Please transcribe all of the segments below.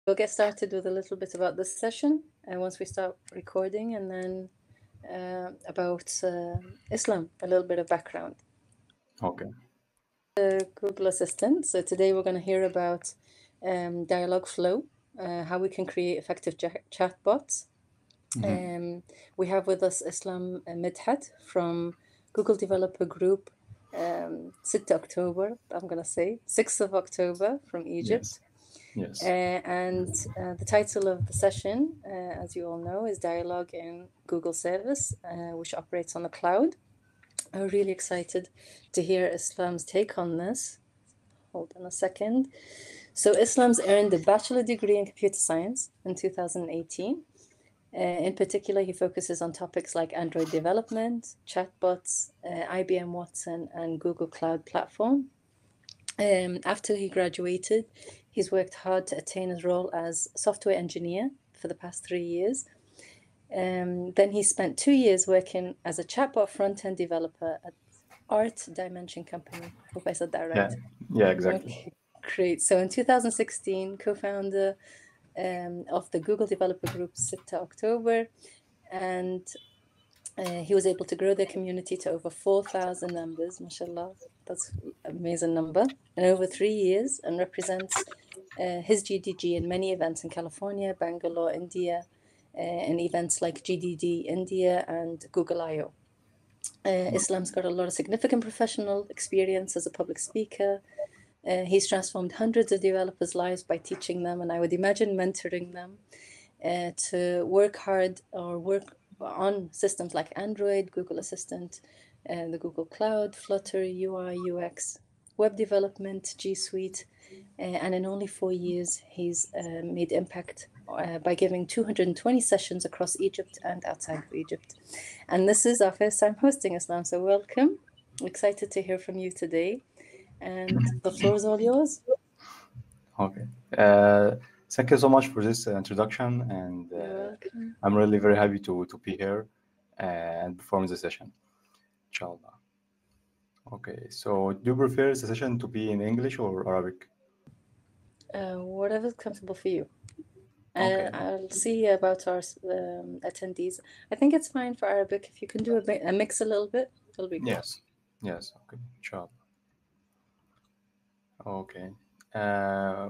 We'll get started with a little bit about this session and once we start recording and then uh, about uh, Islam, a little bit of background. Okay. The Google Assistant. So today we're going to hear about um, dialogue flow, uh, how we can create effective ja- chatbots. Um, we have with us Islam Midhat from Google Developer Group, um, 6 October, I'm going to say, 6th of October from Egypt. Yes. Uh, and uh, the title of the session, uh, as you all know, is Dialogue in Google Service, uh, which operates on the cloud. I'm really excited to hear Islam's take on this. Hold on a second. So, Islam's earned a bachelor degree in computer science in 2018. Uh, in particular, he focuses on topics like Android development, chatbots, uh, IBM Watson, and Google Cloud Platform. Um, after he graduated, he's worked hard to attain his role as software engineer for the past three years. Um, then he spent two years working as a chatbot front end developer at Art Dimension Company. I hope I said that right. Yeah. Yeah. Exactly. Okay, great. So in 2016, co-founder um, of the Google Developer Group, Sitta October, and uh, he was able to grow their community to over 4,000 members, mashallah. That's an amazing number. In over three years, and represents uh, his GDG in many events in California, Bangalore, India, uh, and events like GDD India and Google I/O. Uh, Islam's got a lot of significant professional experience as a public speaker. Uh, he's transformed hundreds of developers' lives by teaching them, and I would imagine mentoring them uh, to work hard or work on systems like Android, Google Assistant, and the Google Cloud, Flutter, UI, UX, web development, G Suite. Uh, and in only four years, he's uh, made impact uh, by giving 220 sessions across Egypt and outside of Egypt. And this is our first time hosting Islam, so welcome. Excited to hear from you today. And the floor is all yours. Okay. Uh, thank you so much for this uh, introduction, and You're uh, welcome. I'm really very happy to to be here and perform the session. Inshallah. Okay. So, do you prefer the session to be in English or Arabic? Uh, whatever's comfortable for you. Okay. And I'll see about our um, attendees. I think it's fine for Arabic. If you can do a, mi- a mix a little bit, it'll be good. Yes. Yes. Okay. Inshallah. Okay. Uh,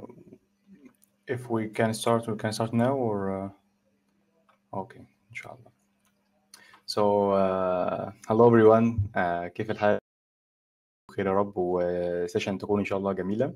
if we can start, we can start now or uh, okay. Inshallah. So, uh, hello everyone. Uh, كيف الحال؟ بخير يا رب وسيشن تكون ان شاء الله جميله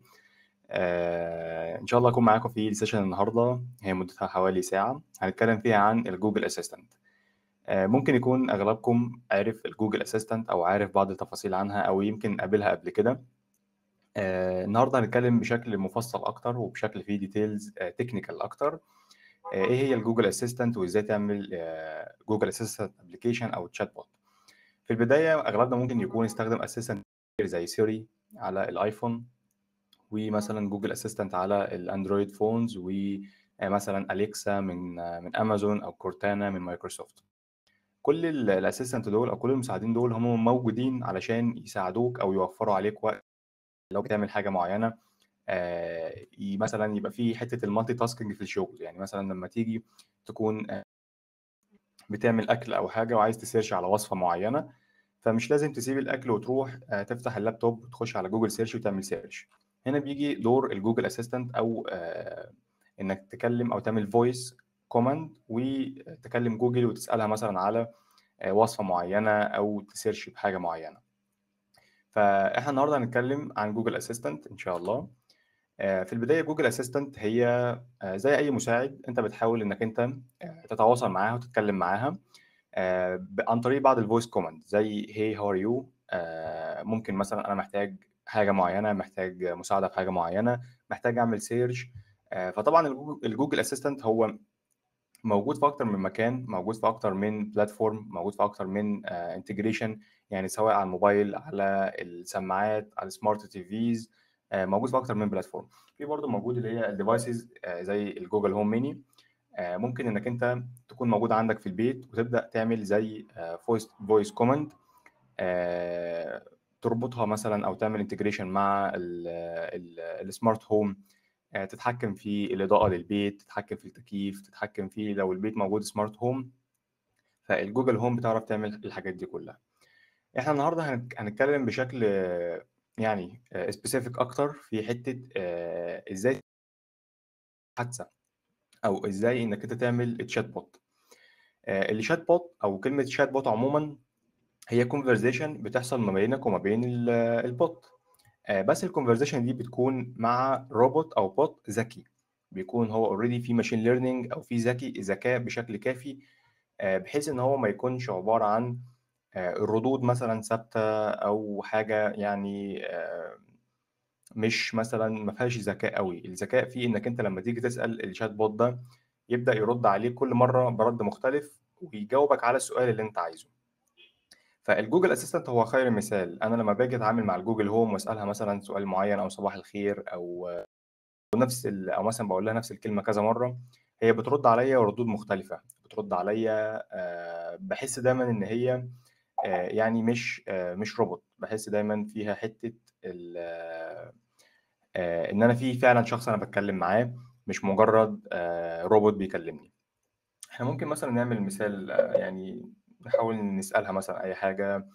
آه، ان شاء الله اكون معاكم في السيشن النهارده هي مدتها حوالي ساعه هنتكلم فيها عن الجوجل اسيستنت آه، ممكن يكون اغلبكم عارف الجوجل اسيستنت او عارف بعض التفاصيل عنها او يمكن قابلها قبل كده آه، النهارده هنتكلم بشكل مفصل اكتر وبشكل فيه ديتيلز تكنيكال اكتر آه، ايه هي الجوجل اسيستنت وازاي تعمل جوجل اسيستنت ابلكيشن او تشات بوت في البدايه اغلبنا ممكن يكون يستخدم اسيستنت زي سيري على الايفون ومثلا جوجل اسيستنت على الاندرويد فونز ومثلا اليكسا من من امازون او كورتانا من مايكروسوفت كل الاسيستنت دول او كل المساعدين دول هم موجودين علشان يساعدوك او يوفروا عليك وقت لو بتعمل حاجه معينه آه، ي- مثلا يبقى في حته المالتي تاسكينج في الشغل يعني مثلا لما تيجي تكون آه، بتعمل اكل او حاجه وعايز تسيرش على وصفه معينه فمش لازم تسيب الاكل وتروح آه، تفتح اللابتوب وتخش على جوجل سيرش وتعمل سيرش هنا بيجي دور الجوجل اسيستنت او آه، انك تكلم او تعمل فويس كوماند وتكلم جوجل وتسالها مثلا على آه، وصفه معينه او تسيرش بحاجه معينه فاحنا النهارده هنتكلم عن جوجل اسيستنت ان شاء الله آه، في البدايه جوجل اسيستنت هي آه، زي اي مساعد انت بتحاول انك انت آه، تتواصل معاها وتتكلم معاها آه، ب- عن طريق بعض الفويس كوماند زي هي هاو ار يو ممكن مثلا انا محتاج حاجه معينه محتاج مساعده في حاجه معينه محتاج اعمل سيرش فطبعا الجوجل الجوجل اسيستنت هو موجود في اكتر من مكان موجود في اكتر من بلاتفورم موجود في اكتر من انتجريشن يعني سواء على الموبايل على السماعات على السمارت تي فيز موجود في اكتر من بلاتفورم في برضه موجود اللي هي الديفايسز زي الجوجل هوم ميني آه، ممكن انك انت تكون موجود عندك في البيت وتبدا تعمل زي فويس فويس كوماند تربطها مثلا او تعمل انتجريشن مع السمارت هوم آه، تتحكم في الاضاءه للبيت تتحكم في التكييف تتحكم في لو البيت موجود سمارت هوم فالجوجل هوم بتعرف تعمل الحاجات دي كلها احنا النهارده هنك- هنتكلم بشكل آه، يعني سبيسيفيك اكتر في حته آه، ازاي حادثه او ازاي انك انت تعمل تشات بوت آه، الشات بوت او كلمه شات بوت عموما هي كونفرزيشن بتحصل ما بينك وما بين ال- البوت آه، بس الكونفرزيشن دي بتكون مع روبوت او بوت ذكي بيكون هو اوريدي في ماشين ليرنينج او في ذكي ذكاء بشكل كافي آه، بحيث ان هو ما يكونش عباره عن آه، الردود مثلا ثابته او حاجه يعني آه، مش مثلا ما فيهاش ذكاء قوي الذكاء فيه انك انت لما تيجي تسال الشات بوت ده يبدا يرد عليك كل مره برد مختلف ويجاوبك على السؤال اللي انت عايزه فالجوجل اسيستنت هو خير مثال انا لما باجي اتعامل مع الجوجل هوم واسالها مثلا سؤال معين او صباح الخير او نفس ال- او مثلا بقول لها نفس الكلمه كذا مره هي بترد عليا ردود مختلفه بترد عليا آه، بحس دايما ان هي آه، يعني مش آه، مش روبوت بحس دايما فيها حته ال- آه، آه، ان انا في فعلا شخص انا بتكلم معاه مش مجرد آه، روبوت بيكلمني احنا ممكن مثلا نعمل مثال آه، يعني نحاول نسالها مثلا اي حاجه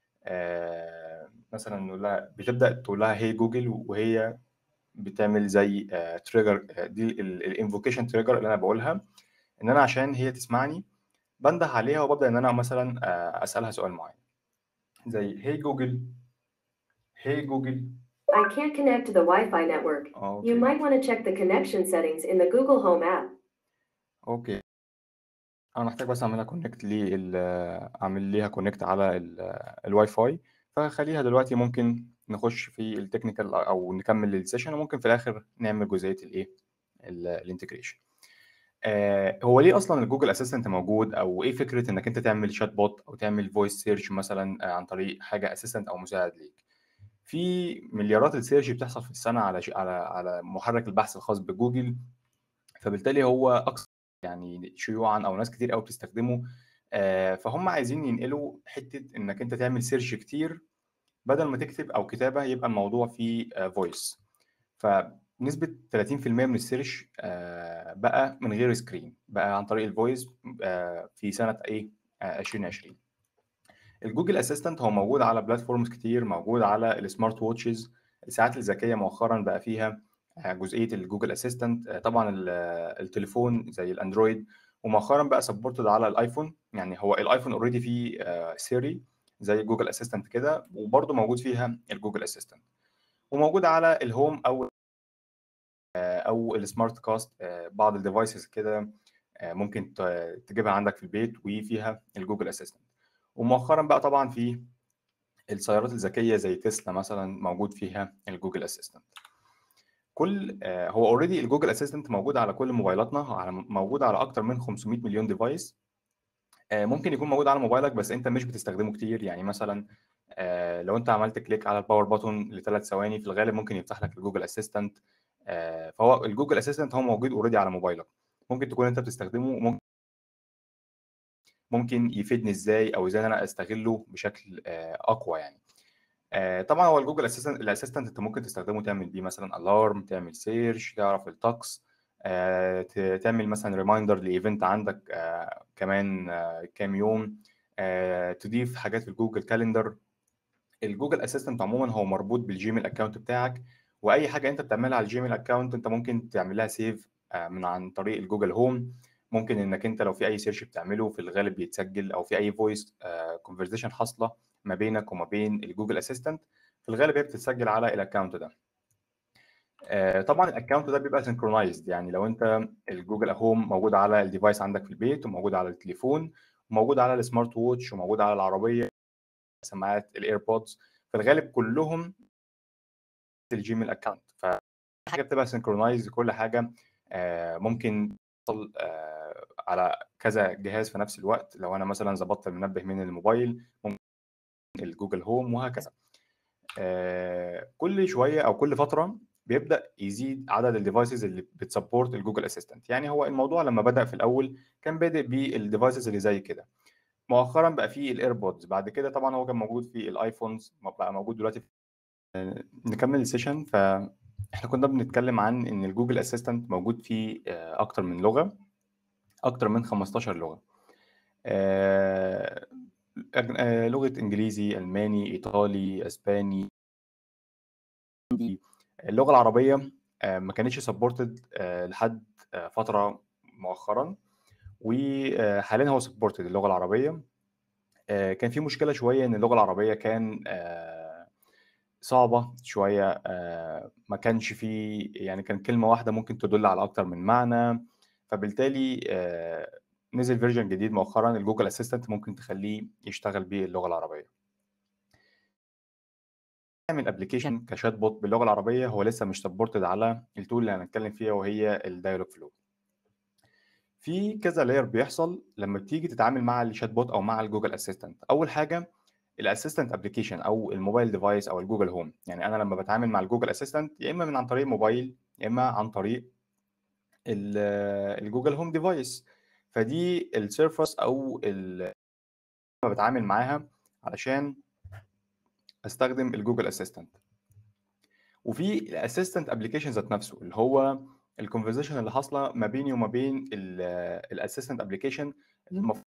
آه، مثلا نقول لها بتبدا تقول لها هي جوجل وهي بتعمل زي تريجر دي الانفوكيشن تريجر اللي انا بقولها ان انا عشان هي تسمعني بنده عليها وببدا ان انا مثلا آه، اسالها سؤال معين زي هي جوجل هي جوجل I can't connect to the Wi-Fi network. You اوكي might want to check the connection settings in the Google Home app. اوكي انا محتاج بس اعملها كونكت لل اعمل ليها كونكت على ال- الواي فاي فخليها دلوقتي ممكن نخش في التكنيكال او نكمل السيشن وممكن في الاخر نعمل جزئيه الايه الانتجريشن آه هو ليه اصلا الجوجل اسيستنت موجود او ايه فكره انك انت تعمل شات بوت او تعمل فويس سيرش مثلا آه، عن طريق حاجه اسيستنت او مساعد ليك في مليارات السيرش بتحصل في السنه على ش- على على محرك البحث الخاص بجوجل فبالتالي هو اكثر يعني شيوعا او ناس كتير قوي بتستخدمه آه، فهم عايزين ينقلوا حته انك انت تعمل سيرش كتير بدل ما تكتب او كتابه يبقى الموضوع فيه فويس فنسبه 30% من السيرش آه، بقى من غير سكرين بقى عن طريق الفويس آه، في سنه ايه آه، 2020 الجوجل اسيستنت هو موجود على بلاتفورمز كتير موجود على السمارت ووتشز الساعات الذكيه مؤخرا بقى فيها آه، جزئيه الجوجل اسيستنت آه، طبعا ال- آه، التليفون زي الاندرويد ومؤخرا بقى سبورتد على الايفون يعني هو الايفون اوريدي فيه سيري زي جوجل اسيستنت كده وبرضه موجود فيها الجوجل اسيستنت وموجود على الهوم او آه، او السمارت كاست آه، بعض الديفايسز كده آه، ممكن ت- تجيبها عندك في البيت وفيها الجوجل اسيستنت ومؤخرا بقى طبعا في السيارات الذكيه زي تسلا مثلا موجود فيها الجوجل اسيستنت كل آه، هو اوريدي الجوجل اسيستنت موجود على كل موبايلاتنا على موجود على اكتر من 500 مليون ديفايس آه، ممكن يكون موجود على موبايلك بس انت مش بتستخدمه كتير يعني مثلا آه، لو انت عملت كليك على الباور بutton لثلاث ثواني في الغالب ممكن يفتح لك الجوجل اسيستنت فهو الجوجل اسيستنت هو موجود اوريدي على موبايلك ممكن تكون انت بتستخدمه وممكن ممكن يفيدني ازاي او ازاي انا استغله بشكل آه، اقوى يعني آه، طبعا هو الجوجل اسيستنت الاسيستنت انت ممكن تستخدمه تعمل بيه مثلا الارم تعمل سيرش تعرف الطقس آه، ت- تعمل مثلا ريمايندر لايفنت عندك آه، كمان آه، كام يوم آه، تضيف حاجات في الجوجل كالندر الجوجل اسيستنت عموما هو مربوط بالجيميل اكونت بتاعك واي حاجه انت بتعملها على الجيميل اكونت انت ممكن تعملها سيف من عن طريق الجوجل هوم ممكن انك انت لو في اي سيرش بتعمله في الغالب بيتسجل او في اي فويس كونفرزيشن حاصله ما بينك وما بين الجوجل اسيستنت في الغالب هي بتتسجل على الاكونت ده آه، طبعا الاكونت ده بيبقى سنكرونايزد يعني لو انت الجوجل هوم موجود على الديفايس عندك في البيت وموجود على التليفون وموجود على السمارت ووتش وموجود على العربيه سماعات الايربودز في الغالب كلهم الجيميل اكونت فحاجه بتبقى سنكرونايز كل حاجه آه، ممكن تحصل آه، على كذا جهاز في نفس الوقت لو انا مثلا ظبطت المنبه من الموبايل ممكن الجوجل هوم وهكذا آه، كل شويه او كل فتره بيبدا يزيد عدد الديفايسز اللي بتسبورت الجوجل اسيستنت يعني هو الموضوع لما بدا في الاول كان بادئ بالديفايسز اللي زي كده مؤخرا بقى فيه الايربودز بعد كده طبعا هو كان موجود في الايفونز بقى موجود دلوقتي في... نكمل السيشن ف احنا كنا بنتكلم عن ان الجوجل اسيستنت موجود فيه آه، اكتر من لغه اكتر من 15 لغه آه، أج- آه، لغه انجليزي الماني ايطالي اسباني هندي اللغه العربيه آه، ما كانتش سبورتد لحد آه، فتره مؤخرا وحاليا هو سبورتد اللغه العربيه آه، كان في مشكله شويه ان اللغه العربيه كان آه، صعبه شويه آه، ما كانش في يعني كان كلمه واحده ممكن تدل على اكتر من معنى فبالتالي آه، نزل فيرجن جديد مؤخرا الجوجل اسيستنت ممكن تخليه يشتغل باللغه العربيه تعمل ابلكيشن كشات بوت باللغه العربيه هو لسه مش سبورتد على التول اللي هنتكلم فيها وهي الدايلوج فلو في كذا لاير بيحصل لما بتيجي تتعامل مع الشات بوت او مع الجوجل اسيستنت اول حاجه الاسيستنت ابلكيشن او الموبايل ديفايس او الجوجل هوم يعني انا لما بتعامل مع الجوجل اسيستنت يا اما من عن طريق موبايل يا اما عن طريق ال- الجوجل هوم ديفايس فدي السيرفس او ال- بتعامل معاها علشان استخدم الجوجل اسيستنت وفي الاسيستنت ابلكيشن ذات نفسه اللي هو الكونفرزيشن اللي حاصله ما بيني وما بين الاسيستنت ابلكيشن اللي المفروض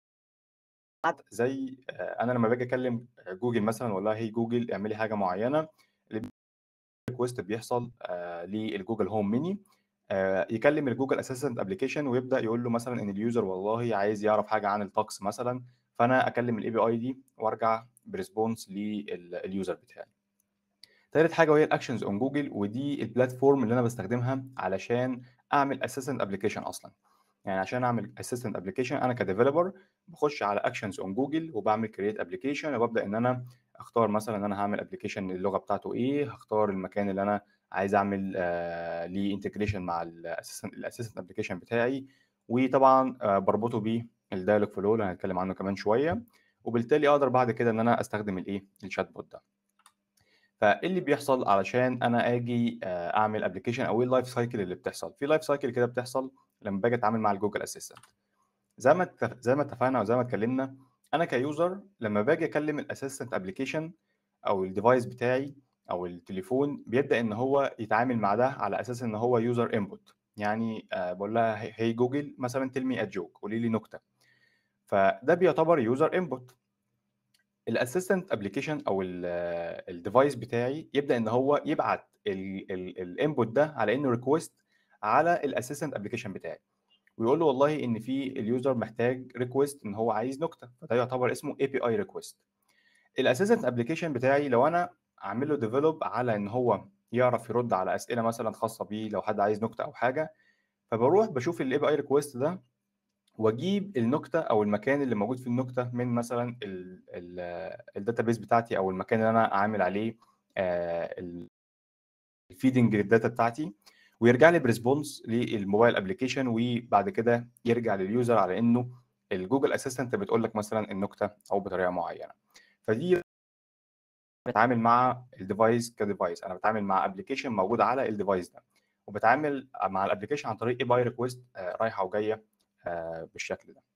زي آه، انا لما باجي اكلم جوجل مثلا والله هي جوجل اعملي حاجه معينه ريكوست بيحصل آه، للجوجل هوم ميني آه، يكلم الجوجل اسيستنت ابلكيشن ويبدا يقول له مثلا ان اليوزر والله عايز يعرف حاجه عن الطقس مثلا فانا اكلم الاي بي اي دي وارجع بريسبونس لليوزر بتاعي تالت حاجه وهي الاكشنز اون جوجل ودي البلاتفورم اللي انا بستخدمها علشان اعمل اسيستنت ابلكيشن اصلا يعني عشان اعمل اسيستنت ابلكيشن انا كديفلوبر بخش على اكشنز اون جوجل وبعمل كرييت ابلكيشن وببدا ان انا اختار مثلا ان انا هعمل ابلكيشن اللغه بتاعته ايه هختار المكان اللي انا عايز اعمل آه ليه انتجريشن مع الاسيستنت الاسيستنت ابلكيشن بتاعي وطبعا آه بربطه بالدايلوج فلو اللي هنتكلم عنه كمان شويه وبالتالي اقدر بعد كده ان انا استخدم الايه الشات بوت ده فايه اللي بيحصل علشان انا اجي آه، اعمل ابلكيشن او ايه اللايف سايكل اللي بتحصل في لايف سايكل كده بتحصل لما باجي اتعامل مع الجوجل اسيستنت زي ما اتف- زي ما اتفقنا وزي ما اتكلمنا انا كيوزر لما باجي اكلم الاسيستنت ابلكيشن او الديفايس بتاعي او التليفون بيبدا ان هو يتعامل مع ده على اساس ان هو يوزر انبوت يعني آه، بقول لها هي جوجل مثلا تيل مي ا جوك قولي لي نكته فده بيعتبر يوزر انبوت الاسيستنت ابلكيشن او الديفايس بتاعي يبدا ان هو يبعت الانبوت ده على انه ريكوست على الاسيستنت ابلكيشن بتاعي ويقول له والله ان في اليوزر محتاج ريكوست ان هو عايز نكته فده يعتبر اسمه اي بي اي ريكوست الاسيستنت ابلكيشن بتاعي لو انا عامل له ديفلوب على ان هو يعرف يرد على اسئله مثلا خاصه بيه لو حد عايز نكته او حاجه فبروح بشوف الاي بي اي ريكوست ده واجيب النكته او المكان اللي موجود في النكته من مثلا الداتابيس بتاعتي او المكان اللي انا عامل عليه الفيدنج للداتا بتاعتي ويرجع لي بريسبونس للموبايل ابلكيشن وبعد كده يرجع لليوزر على انه الجوجل اسيستنت بتقول لك مثلا النكته او بطريقه معينه فدي بتعامل مع الديفايس كديفايس انا بتعامل مع ابلكيشن موجود على الديفايس ده وبتعامل مع الابلكيشن عن طريق اي باي ريكويست رايحه وجايه آه، بالشكل ده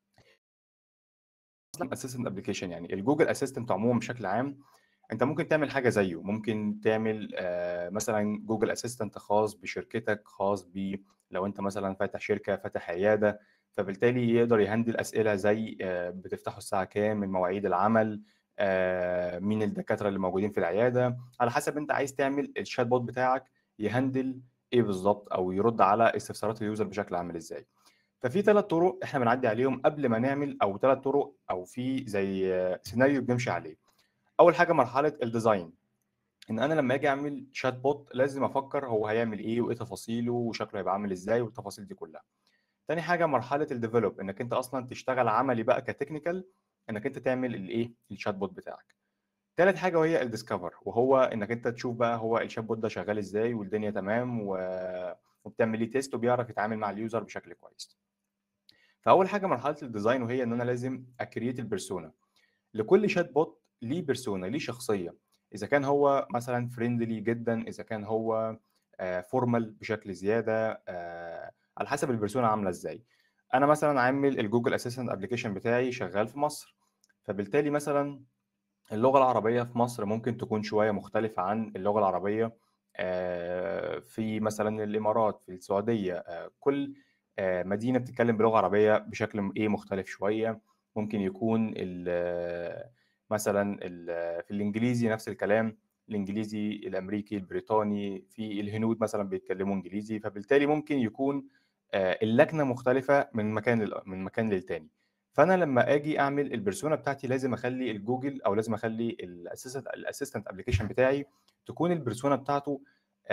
اصلا اسيستنت ابلكيشن يعني الجوجل اسيستنت عموما بشكل عام انت ممكن تعمل حاجه زيه ممكن تعمل آه، مثلا جوجل اسيستنت خاص بشركتك خاص ب لو انت مثلا فاتح شركه فاتح عياده فبالتالي يقدر يهندل اسئله زي آه، بتفتحوا الساعه كام من مواعيد العمل آه، مين الدكاتره اللي موجودين في العياده على حسب انت عايز تعمل الشات بوت بتاعك يهندل ايه بالظبط او يرد على استفسارات اليوزر بشكل عامل ازاي ففي ثلاث طرق احنا بنعدي عليهم قبل ما نعمل او ثلاث طرق او في زي آه، سيناريو بنمشي عليه اول حاجه مرحله الديزاين ان انا لما اجي اعمل شات بوت لازم افكر هو هيعمل ايه وايه تفاصيله وشكله هيبقى عامل ازاي والتفاصيل دي كلها تاني حاجه مرحله الديفلوب انك انت اصلا تشتغل عملي بقى كتكنيكال انك انت تعمل الايه الشات بوت بتاعك تالت حاجه وهي الديسكفر وهو انك انت تشوف بقى هو الشات بوت ده شغال ازاي والدنيا تمام و... وبتعمل ليه تيست وبيعرف يتعامل مع اليوزر بشكل كويس فاول حاجه مرحله الديزاين وهي ان انا لازم اكريت البيرسونا لكل شات بوت ليه بيرسونا ليه شخصيه اذا كان هو مثلا فريندلي جدا اذا كان هو فورمال بشكل زياده آه، على حسب البيرسونا عامله ازاي انا مثلا عامل الجوجل اسيستنت ابلكيشن بتاعي شغال في مصر فبالتالي مثلا اللغه العربيه في مصر ممكن تكون شويه مختلفه عن اللغه العربيه آه، في مثلا الامارات في السعوديه آه، كل آه، مدينه بتتكلم بلغه عربيه بشكل ايه مختلف شويه ممكن يكون ال- مثلا ال- في الانجليزي نفس الكلام الانجليزي الامريكي البريطاني في الهنود مثلا بيتكلموا انجليزي فبالتالي ممكن يكون آه، اللكنه مختلفه من مكان لل- من مكان للتاني فانا لما اجي اعمل البرسونا بتاعتي لازم اخلي الجوجل او لازم اخلي الاسيستنت الاسيستنت ابلكيشن بتاعي تكون البرسونا بتاعته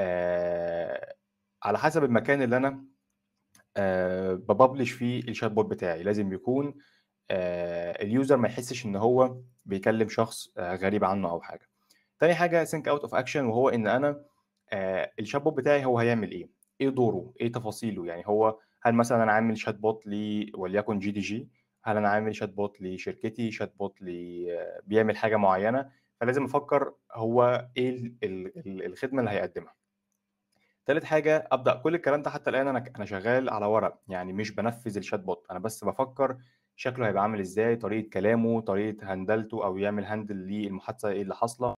آه، على حسب المكان اللي انا آه، ببلش فيه الشات بوت بتاعي لازم يكون آه، اليوزر ما يحسش ان هو بيكلم شخص آه، غريب عنه او حاجه تاني حاجه سينك اوت اوف اكشن وهو ان انا آه، الشات بوت بتاعي هو هيعمل ايه ايه دوره ايه تفاصيله يعني هو هل مثلا انا عامل شات بوت ل وليكن جي دي جي هل انا عامل شات بوت لشركتي شات بوت ل آه، بيعمل حاجه معينه فلازم افكر هو ايه ال- ال- ال- الخدمه اللي هيقدمها تالت حاجه ابدا كل الكلام ده حتى الان انا انا شغال على ورق يعني مش بنفذ الشات بوت انا بس بفكر شكله هيبقى عامل ازاي طريقه كلامه طريقه هندلته او يعمل هندل للمحادثه ايه اللي حاصله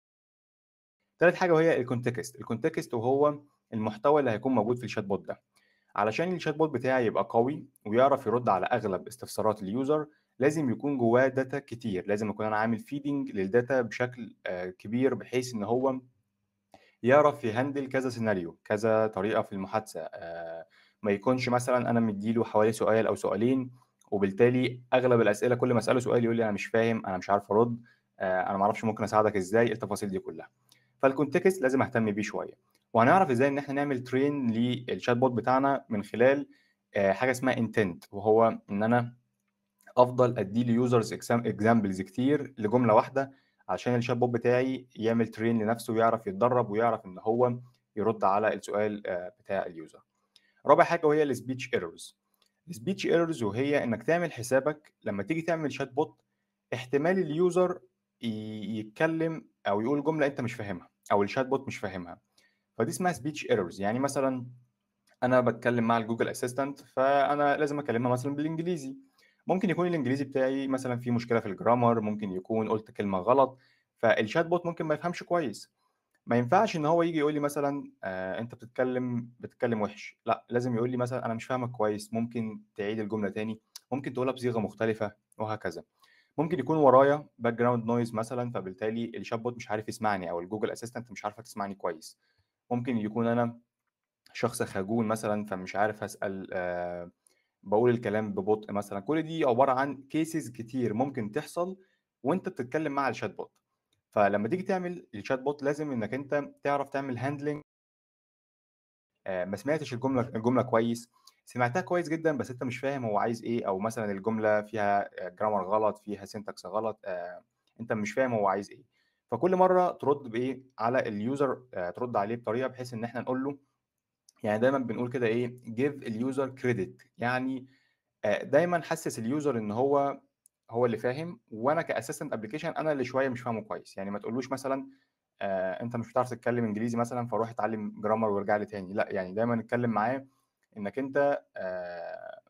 تالت حاجه وهي الكونتكست الكونتكست وهو المحتوى اللي هيكون موجود في الشات بوت ده علشان الشات بوت بتاعي يبقى قوي ويعرف يرد على اغلب استفسارات اليوزر لازم يكون جواه داتا كتير لازم اكون انا عامل فيدنج للداتا بشكل آه، كبير بحيث ان هو يعرف يهندل كذا سيناريو كذا طريقه في المحادثه آه، ما يكونش مثلا انا مديله حوالي سؤال او سؤالين وبالتالي اغلب الاسئله كل ما اساله سؤال يقول لي انا مش فاهم انا مش عارف ارد آه، انا ما اعرفش ممكن اساعدك ازاي التفاصيل دي كلها فالكونتكست لازم اهتم بيه شويه وهنعرف ازاي ان احنا نعمل ترين للشات بوت بتاعنا من خلال آه، حاجه اسمها انتنت وهو ان انا افضل ادي له يوزرز اكزامبلز كتير لجمله واحده عشان الشات بوت بتاعي يعمل ترين لنفسه ويعرف يتدرب ويعرف ان هو يرد على السؤال آه، بتاع اليوزر رابع حاجه وهي السبيتش ايرورز السبيتش ايرورز وهي انك تعمل حسابك لما تيجي تعمل شات بوت احتمال اليوزر ي- يتكلم او يقول جمله انت مش فاهمها او الشات بوت مش فاهمها فدي اسمها سبيتش ايرورز يعني مثلا انا بتكلم مع الجوجل اسيستنت فانا لازم اكلمها مثلا بالانجليزي ممكن يكون الانجليزي بتاعي مثلا فيه مشكله في الجرامر ممكن يكون قلت كلمه غلط فالشات بوت ممكن ما يفهمش كويس ما ينفعش ان هو يجي يقول لي مثلا آه انت بتتكلم بتتكلم وحش لا لازم يقول لي مثلا انا مش فاهمك كويس ممكن تعيد الجمله تاني ممكن تقولها بصيغه مختلفه وهكذا ممكن يكون ورايا باك جراوند نويز مثلا فبالتالي الشات بوت مش عارف يسمعني او الجوجل اسيستنت مش عارفه تسمعني كويس ممكن يكون انا شخص خجول مثلا فمش عارف اسال آه بقول الكلام ببطء مثلا كل دي عباره عن كيسز كتير ممكن تحصل وانت بتتكلم مع الشات بوت فلما تيجي تعمل الشات بوت لازم انك انت تعرف تعمل هاندلنج ما سمعتش الجمله الجمله كويس سمعتها كويس جدا بس انت مش فاهم هو عايز ايه او مثلا الجمله فيها جرامر غلط فيها سينتاكس غلط آه، انت مش فاهم هو عايز ايه فكل مره ترد بايه على اليوزر آه، ترد عليه بطريقه بحيث ان احنا نقول له يعني دايما بنقول كده ايه give اليوزر كريدت يعني آه، دايما حسس اليوزر ان هو هو اللي فاهم وانا كاسيستنت ابلكيشن انا اللي شويه مش فاهمه كويس يعني ما تقولوش مثلا آه، انت مش بتعرف تتكلم انجليزي مثلا فروح اتعلم جرامر وارجع لي تاني لا يعني دايما نتكلم معاه انك انت آه،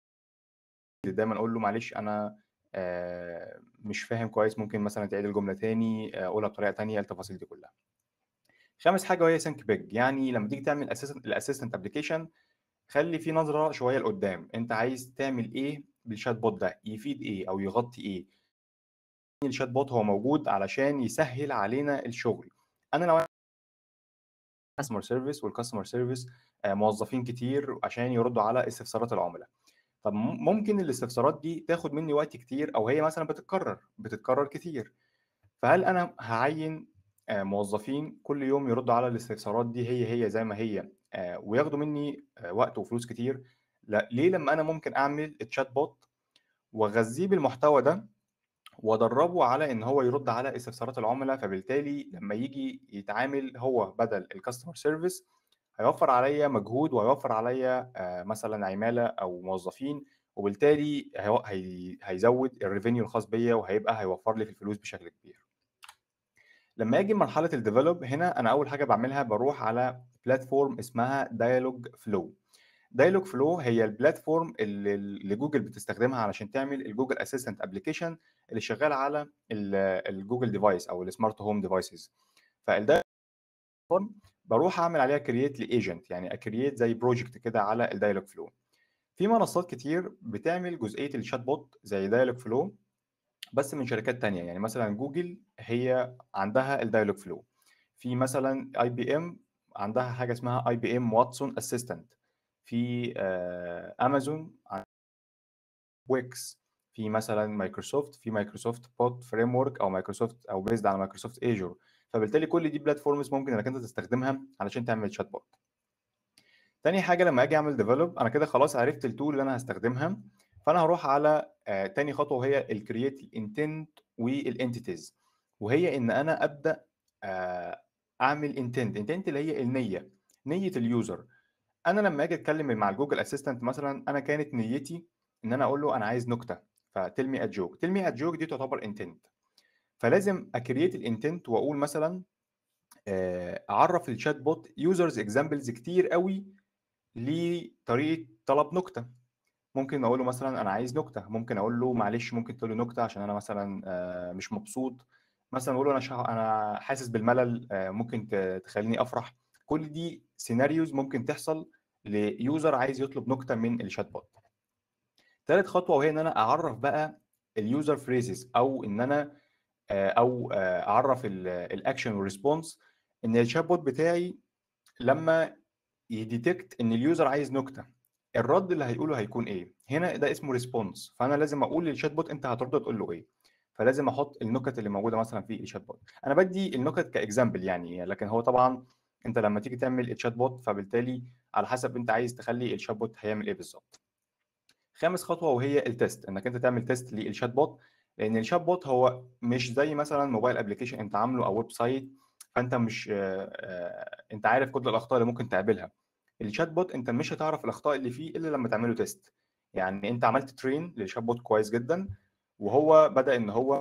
دايما اقول له معلش انا آه، مش فاهم كويس ممكن مثلا تعيد الجمله تاني آه، اقولها بطريقه تانيه التفاصيل دي كلها خامس حاجه وهي سينك بيج يعني لما تيجي تعمل الاسيستنت ابلكيشن خلي في نظره شويه لقدام انت عايز تعمل ايه بالشات بوت ده يفيد ايه او يغطي ايه الشات بوت هو موجود علشان يسهل علينا الشغل انا لو كاستمر سيرفيس والكاستمر سيرفيس موظفين كتير عشان يردوا على استفسارات العملاء طب م- ممكن الاستفسارات دي تاخد مني وقت كتير او هي مثلا بتتكرر بتتكرر كتير فهل انا هعين آه، موظفين كل يوم يردوا على الاستفسارات دي هي هي زي ما هي آه، وياخدوا مني آه، وقت وفلوس كتير لا ليه لما انا ممكن اعمل تشات بوت واغذيه بالمحتوى ده وادربه على ان هو يرد على استفسارات العملاء فبالتالي لما يجي يتعامل هو بدل الكاستمر سيرفيس هيوفر عليا مجهود وهيوفر عليا آه، مثلا عماله او موظفين وبالتالي هيو- هي- هيزود الريفينيو الخاص بيا وهيبقى هيوفر لي في الفلوس بشكل كبير لما اجي مرحله الديفلوب هنا انا اول حاجه بعملها بروح على بلاتفورم اسمها دايلوج فلو دايلوج فلو هي البلاتفورم اللي اللي جوجل بتستخدمها علشان تعمل الجوجل اسيستنت ابلكيشن اللي شغال على ال- الجوجل ديفايس او السمارت هوم ديفايسز فالدايلوج بروح اعمل عليها كرييت لايجنت يعني اكرييت زي بروجكت كده على الدايلوج فلو في منصات كتير بتعمل جزئيه الشات بوت زي دايلوج فلو بس من شركات تانية يعني مثلا جوجل هي عندها الدايلوج فلو في مثلا اي بي ام عندها حاجه اسمها اي بي ام واتسون اسيستنت في امازون ويكس في مثلا مايكروسوفت في مايكروسوفت بوت فريم ورك او مايكروسوفت او بيزد على مايكروسوفت ايجور فبالتالي كل دي بلاتفورمز ممكن انك انت تستخدمها علشان تعمل شات بوت تاني حاجه لما اجي اعمل ديفلوب انا كده خلاص عرفت التول اللي انا هستخدمها فانا هروح على آه تاني خطوه وهي الكرييت الانتنت والانتيتيز وهي ان انا ابدا آه اعمل انتنت انتنت اللي هي النيه نيه اليوزر انا لما اجي اتكلم مع الجوجل اسيستنت مثلا انا كانت نيتي ان انا اقول له انا عايز نكته فتلمي ات جوك تلمي ات جوك دي تعتبر انتنت فلازم اكريت الانتنت واقول مثلا اعرف الشات بوت يوزرز اكزامبلز كتير قوي لطريقه طلب نكته ممكن اقول له مثلا انا عايز نكته ممكن اقول له معلش ممكن تقول له نكته عشان انا مثلا مش مبسوط مثلا اقول له انا شا... انا حاسس بالملل ممكن تخليني افرح كل دي سيناريوز ممكن تحصل ليوزر عايز يطلب نكته من الشات بوت ثالث خطوه وهي ان انا اعرف بقى اليوزر فريزز او ان انا او اعرف الاكشن والريسبونس ان الشات بوت بتاعي لما يديتكت ان اليوزر عايز نكته الرد اللي هيقوله هيكون ايه هنا ده اسمه ريسبونس فانا لازم اقول للشات بوت انت هترد تقول له ايه فلازم احط النكت اللي موجوده مثلا في الشات بوت انا بدي النكت كاكزامبل يعني لكن هو طبعا انت لما تيجي تعمل الشات بوت فبالتالي على حسب انت عايز تخلي الشات بوت هيعمل ايه بالظبط خامس خطوه وهي التست انك انت تعمل تيست للشات بوت لان الشات بوت هو مش زي مثلا موبايل ابلكيشن انت عامله او ويب سايت فانت مش انت عارف كل الاخطاء اللي ممكن تقابلها الشات بوت انت مش هتعرف الاخطاء اللي فيه الا لما تعمله تيست يعني انت عملت ترين للشات بوت كويس جدا وهو بدا ان هو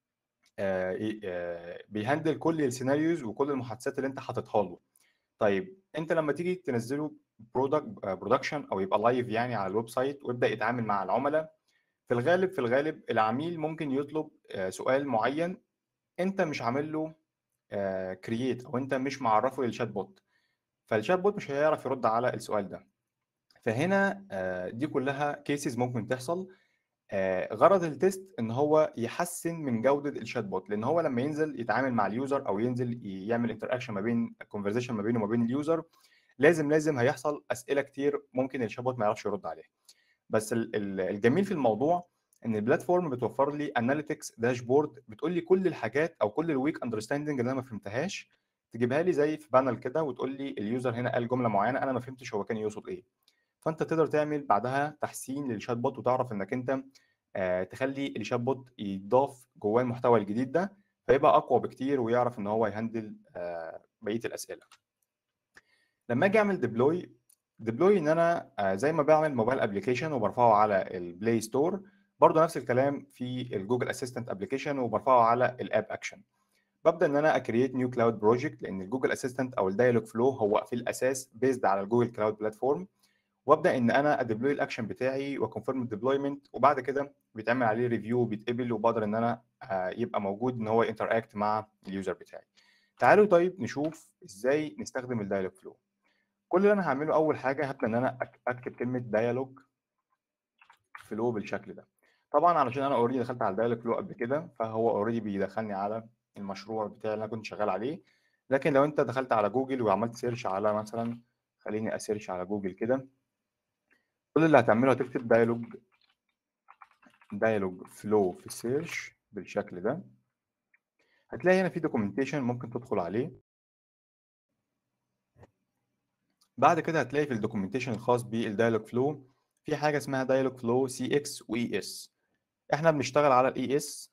بيهندل كل السيناريوز وكل المحادثات اللي انت حاططها له طيب انت لما تيجي تنزله برودكت برودكشن او يبقى لايف يعني على الويب سايت ويبدا يتعامل مع العملاء في الغالب في الغالب العميل ممكن يطلب سؤال معين انت مش عامل له كرييت او انت مش معرفه للشات بوت فالشات بوت مش هيعرف يرد على السؤال ده فهنا دي كلها كيسز ممكن تحصل غرض التيست ان هو يحسن من جوده الشات بوت لان هو لما ينزل يتعامل مع اليوزر او ينزل يعمل انتراكشن ما بين كونفرزيشن ما بينه وما بين اليوزر لازم لازم هيحصل اسئله كتير ممكن الشات بوت ما يعرفش يرد عليها بس الجميل في الموضوع ان البلاتفورم بتوفر لي اناليتكس داشبورد بتقول لي كل الحاجات او كل الويك اندرستاندنج اللي انا ما فهمتهاش تجيبها لي زي في بانل كده وتقول لي اليوزر هنا قال جمله معينه انا ما فهمتش هو كان يقصد ايه فانت تقدر تعمل بعدها تحسين للشات بوت وتعرف انك انت آه تخلي الشات بوت يضاف جواه المحتوى الجديد ده فيبقى اقوى بكتير ويعرف ان هو يهندل آه بقيه الاسئله لما اجي اعمل ديبلوي ديبلوي ان انا آه زي ما بعمل موبايل ابلكيشن وبرفعه على البلاي ستور برضه نفس الكلام في الجوجل اسيستنت ابلكيشن وبرفعه على الاب اكشن ببدا ان انا اكريت نيو كلاود بروجكت لان الجوجل اسيستنت او الدايلوج فلو هو في الاساس بيزد على الجوجل كلاود بلاتفورم وابدا ان انا اديبلوي الاكشن بتاعي واكونفيرم الديبلويمنت وبعد كده بيتعمل عليه ريفيو وبيتقبل وبقدر ان انا يبقى موجود ان هو انتراكت مع اليوزر بتاعي تعالوا طيب نشوف ازاي نستخدم الدايلوج فلو كل اللي انا هعمله اول حاجه هبدا ان انا اكتب كلمه دايلوج فلو بالشكل ده طبعا علشان انا اوريدي دخلت على الدايلوج فلو قبل كده فهو اوريدي بيدخلني على المشروع بتاعي اللي انا كنت شغال عليه لكن لو انت دخلت على جوجل وعملت سيرش على مثلا خليني اسيرش على جوجل كده كل اللي هتعمله هتكتب دايلوج دايلوج فلو في السيرش بالشكل ده هتلاقي هنا في دوكيومنتيشن ممكن تدخل عليه بعد كده هتلاقي في الدوكيومنتيشن الخاص بالدايلوج فلو في حاجه اسمها دايلوج فلو سي اكس واي اس احنا بنشتغل على الاي اس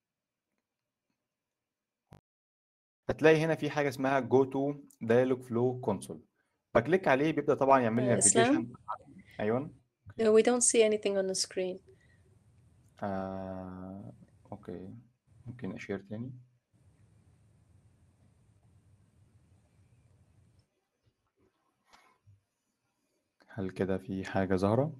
هتلاقي هنا في حاجه اسمها جو تو دايلوج فلو كونسول بكليك عليه بيبدا طبعا يعمل لي نافيجيشن ايوه we don't see anything on the screen آه... اوكي ممكن اشير تاني هل كده في حاجة ظاهرة؟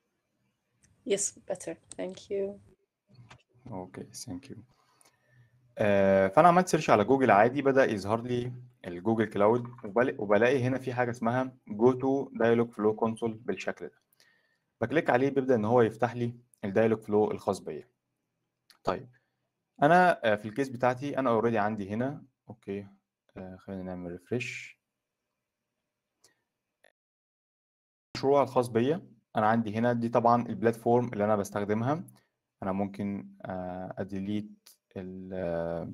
yes better thank you اوكي ثانك يو آه، فانا عملت سيرش على جوجل عادي بدا يظهر لي الجوجل كلاود وبل- وبلاقي هنا في حاجه اسمها جو تو دايلوج فلو كونسول بالشكل ده بكليك عليه بيبدا ان هو يفتح لي الدايلوج فلو الخاص بيا طيب انا آه، في الكيس بتاعتي انا اوريدي عندي هنا اوكي آه، خلينا نعمل ريفرش المشروع الخاص بيا انا عندي هنا دي طبعا البلاتفورم اللي انا بستخدمها انا ممكن آه، اديليت ال آه،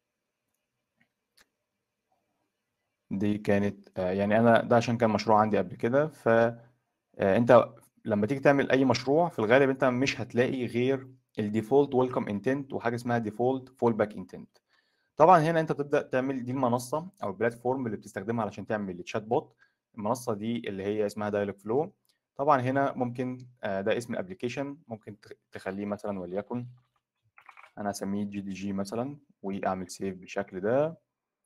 دي كانت آه، يعني انا ده عشان كان مشروع عندي قبل كده ف آه، انت لما تيجي تعمل اي مشروع في الغالب انت مش هتلاقي غير الديفولت ويلكم انتنت وحاجه اسمها ديفولت فول باك انتنت طبعا هنا انت بتبدا تعمل دي المنصه او البلاتفورم اللي بتستخدمها علشان تعمل التشات بوت المنصه دي اللي هي اسمها دايلوج فلو طبعا هنا ممكن آه، ده اسم الابلكيشن ممكن تخ- تخليه مثلا وليكن انا اسميه جي دي جي مثلا واعمل سيف بالشكل ده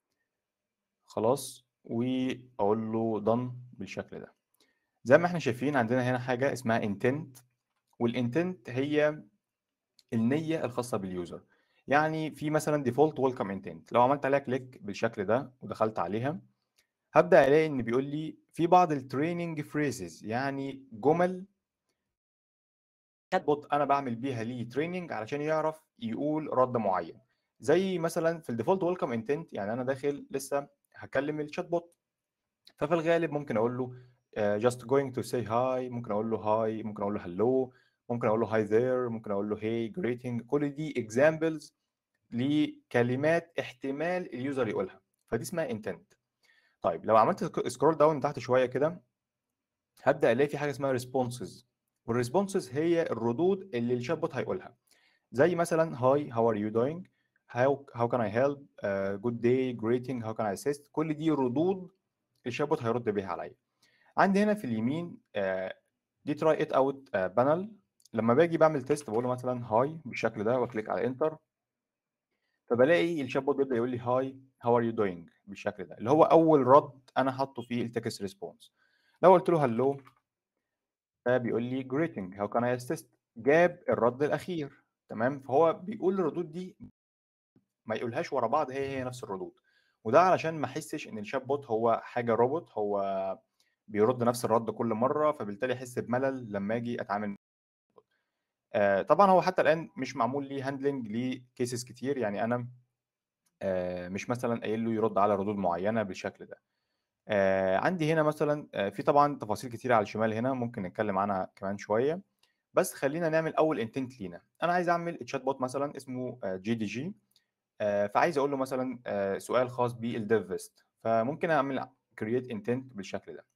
خلاص واقول له done بالشكل ده زي ما احنا شايفين عندنا هنا حاجه اسمها intent والintent هي النيه الخاصه باليوزر يعني في مثلا ديفولت ويلكم انتنت لو عملت عليها كليك بالشكل ده ودخلت عليها هبدا الاقي ان بيقول لي في بعض التريننج فريزز يعني جمل بوت انا بعمل بيها ليه تريننج علشان يعرف يقول رد معين زي مثلا في الديفولت ويلكم انتنت يعني انا داخل لسه هكلم الشات بوت ففي الغالب ممكن اقول له uh, just going to say hi ممكن اقول له hi ممكن اقول له hello ممكن اقول له hi there ممكن اقول له hey greeting كل دي examples لكلمات احتمال اليوزر يقولها فدي اسمها intent طيب لو عملت سكرول داون تحت شويه كده هبدا الاقي في حاجه اسمها responses والresponses هي الردود اللي الشات بوت هيقولها زي مثلا hi how are you doing how how can I help uh, good day greeting how can I assist كل دي ردود الشات بوت هيرد بيها عليا عندي هنا في اليمين آه، دي تراي ات اوت بانل لما باجي بعمل تيست بقول له مثلا هاي بالشكل ده واكليك على انتر فبلاقي الشات بوت بيبدا يقول لي هاي هاو ار يو دوينج بالشكل ده اللي هو اول رد انا حاطه في التكست ريسبونس لو قلت له هلو فبيقول لي greeting how can I assist جاب الرد الاخير تمام فهو بيقول الردود دي ما يقولهاش ورا بعض هي هي نفس الردود وده علشان ما احسش ان الشات بوت هو حاجه روبوت هو بيرد نفس الرد كل مره فبالتالي احس بملل لما اجي اتعامل آه طبعا هو حتى الان مش معمول ليه هاندلنج لكيسز كتير يعني انا آه مش مثلا قايل له يرد على ردود معينه بالشكل ده آه عندي هنا مثلا آه في طبعا تفاصيل كتير على الشمال هنا ممكن نتكلم عنها كمان شويه بس خلينا نعمل اول انتنت لينا انا عايز اعمل تشات بوت مثلا اسمه جي دي جي فعايز اقول له مثلا آه، سؤال خاص بالديف فيست فممكن اعمل كرييت انتنت بالشكل ده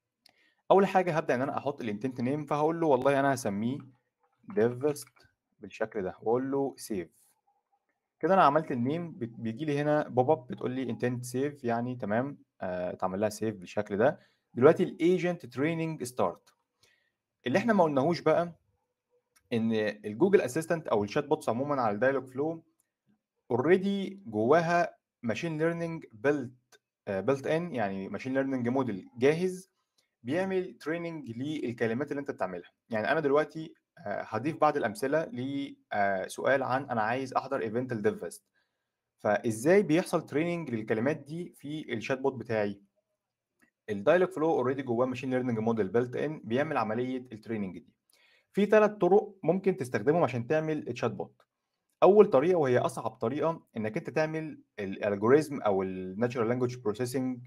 اول حاجه هبدا ان انا احط الانتنت نيم فهقول له والله انا هسميه ديف فيست بالشكل ده واقول له سيف كده انا عملت النيم بت- بيجي لي هنا بوب اب بتقول لي انتنت سيف يعني تمام آه، اتعمل لها سيف بالشكل ده دلوقتي الايجنت تريننج ستارت اللي احنا ما قلناهوش بقى ان الجوجل اسيستنت او الشات بوتس عموما على الدايلوج فلو اوريدي جواها ماشين ليرنينج بيلت بيلت ان يعني ماشين ليرنينج موديل جاهز بيعمل تريننج للكلمات اللي انت بتعملها يعني انا دلوقتي آه، هضيف بعض الامثله لسؤال عن انا عايز احضر ايفنت الديف فيست فازاي بيحصل تريننج للكلمات دي في الشات بوت بتاعي الدايلوج فلو اوريدي جواه ماشين ليرنينج موديل بيلت ان بيعمل عمليه التريننج دي في ثلاث طرق ممكن تستخدمهم عشان تعمل تشات بوت اول طريقه وهي اصعب طريقه انك انت تعمل الالجوريزم او الناتشورال لانجويج بروسيسنج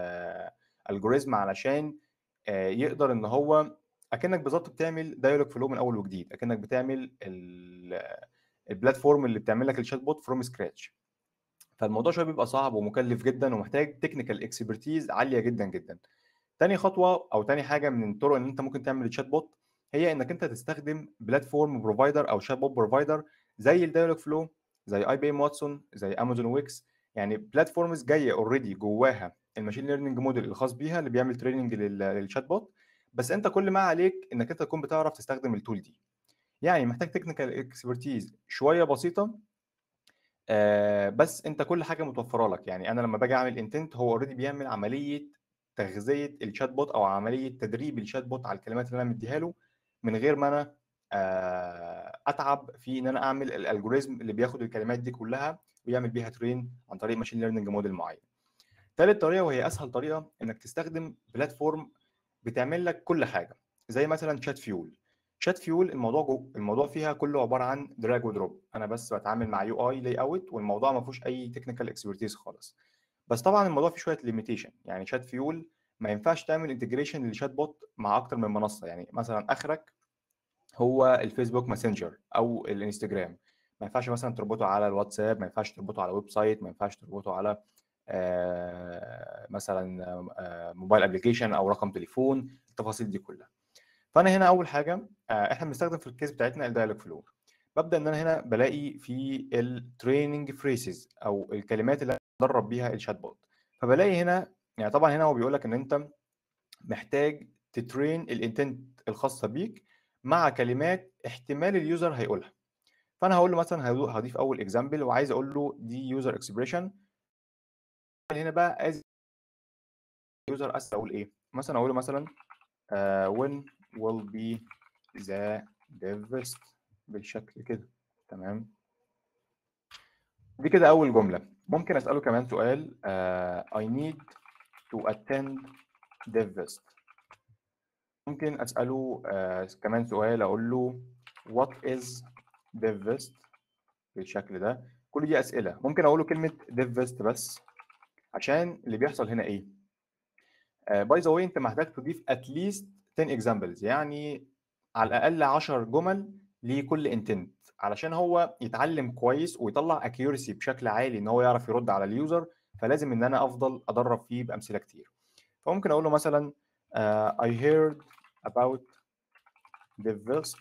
الجوريزم علشان آه، يقدر ان هو اكنك بالظبط بتعمل دايلوج فلو من اول وجديد اكنك بتعمل ال- البلاتفورم اللي بتعمل لك الشات بوت فروم سكراتش فالموضوع شويه بيبقى صعب ومكلف جدا ومحتاج تكنيكال اكسبرتيز عاليه جدا جدا تاني خطوه او تاني حاجه من الطرق ان انت ممكن تعمل تشات بوت هي انك انت تستخدم بلاتفورم بروفايدر او شات بوت بروفايدر زي الدايلوج فلو زي اي بي ام واتسون زي امازون ويكس يعني بلاتفورمز جايه اوريدي جواها الماشين ليرنينج موديل الخاص بيها اللي بيعمل تريننج للشات بوت بس انت كل ما عليك انك انت تكون بتعرف تستخدم التول دي يعني محتاج تكنيكال اكسبرتيز شويه بسيطه آه بس انت كل حاجه متوفره لك يعني انا لما باجي اعمل انتنت هو اوريدي بيعمل عمليه تغذيه الشات بوت او عمليه تدريب الشات بوت على الكلمات اللي انا مديها له من غير ما انا آه، اتعب في ان انا اعمل الالجوريزم اللي بياخد الكلمات دي كلها ويعمل بيها ترين عن طريق ماشين ليرنينج موديل معين ثالث طريقه وهي اسهل طريقه انك تستخدم بلاتفورم بتعمل لك كل حاجه زي مثلا شات فيول شات فيول الموضوع جو الموضوع فيها كله عباره عن دراج ودروب انا بس بتعامل مع يو اي لاي اوت والموضوع ما فيهوش اي تكنيكال اكسبرتيز خالص بس طبعا الموضوع فيه شويه ليميتيشن يعني شات فيول ما ينفعش تعمل انتجريشن لشات بوت مع اكتر من منصه يعني مثلا اخرك هو الفيسبوك ماسنجر او الانستجرام ما ينفعش مثلا تربطه على الواتساب ما ينفعش تربطه على ويب سايت ما ينفعش تربطه على آه، مثلا آه، موبايل ابلكيشن او رقم تليفون التفاصيل دي كلها فانا هنا اول حاجه آه، احنا بنستخدم في الكيس بتاعتنا الدايلوج فلو ببدا ان انا هنا بلاقي في التريننج فريسز او الكلمات اللي ادرب بيها الشات بوت فبلاقي هنا يعني طبعا هنا هو بيقول لك ان انت محتاج تترين الانتنت الخاصه بيك مع كلمات احتمال اليوزر هيقولها فانا هقول له مثلا هضيف اول اكزامبل وعايز اقول له دي يوزر اكسبريشن هنا بقى از يوزر اس اقول ايه مثلا اقول له مثلا uh, when will be the dev بالشكل كده تمام دي كده اول جمله ممكن اساله كمان سؤال uh, I need to attend dev ممكن اساله uh, كمان سؤال اقول له what is dev بالشكل ده كل دي اسئله ممكن اقول له كلمه dev بس عشان اللي بيحصل هنا ايه باي ذا واي انت محتاج تضيف اتليست 10 اكزامبلز يعني على الاقل 10 جمل لكل انتنت علشان هو يتعلم كويس ويطلع اكيورسي بشكل عالي ان هو يعرف يرد على اليوزر فلازم ان انا افضل ادرب فيه بامثله كتير فممكن اقول له مثلا uh, I heard about the vest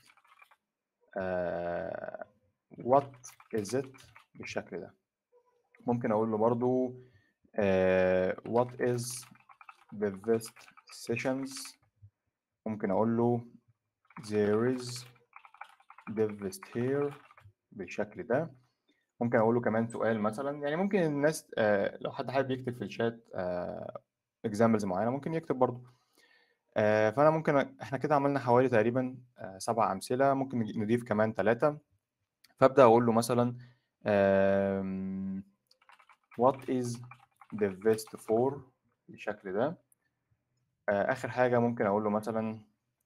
uh, what is it بالشكل ده ممكن اقول له برضو uh, what is the best sessions ممكن اقول له there is the best here بالشكل ده ممكن اقول له كمان سؤال مثلا يعني ممكن الناس uh, لو حد حابب يكتب في الشات اكزامبلز uh, معينه ممكن يكتب برضو آه فانا ممكن احنا كده عملنا حوالي تقريبا آه سبع امثله ممكن نضيف كمان ثلاثه فابدا اقول له مثلا آه what is the best for بالشكل ده اخر حاجه ممكن اقول له مثلا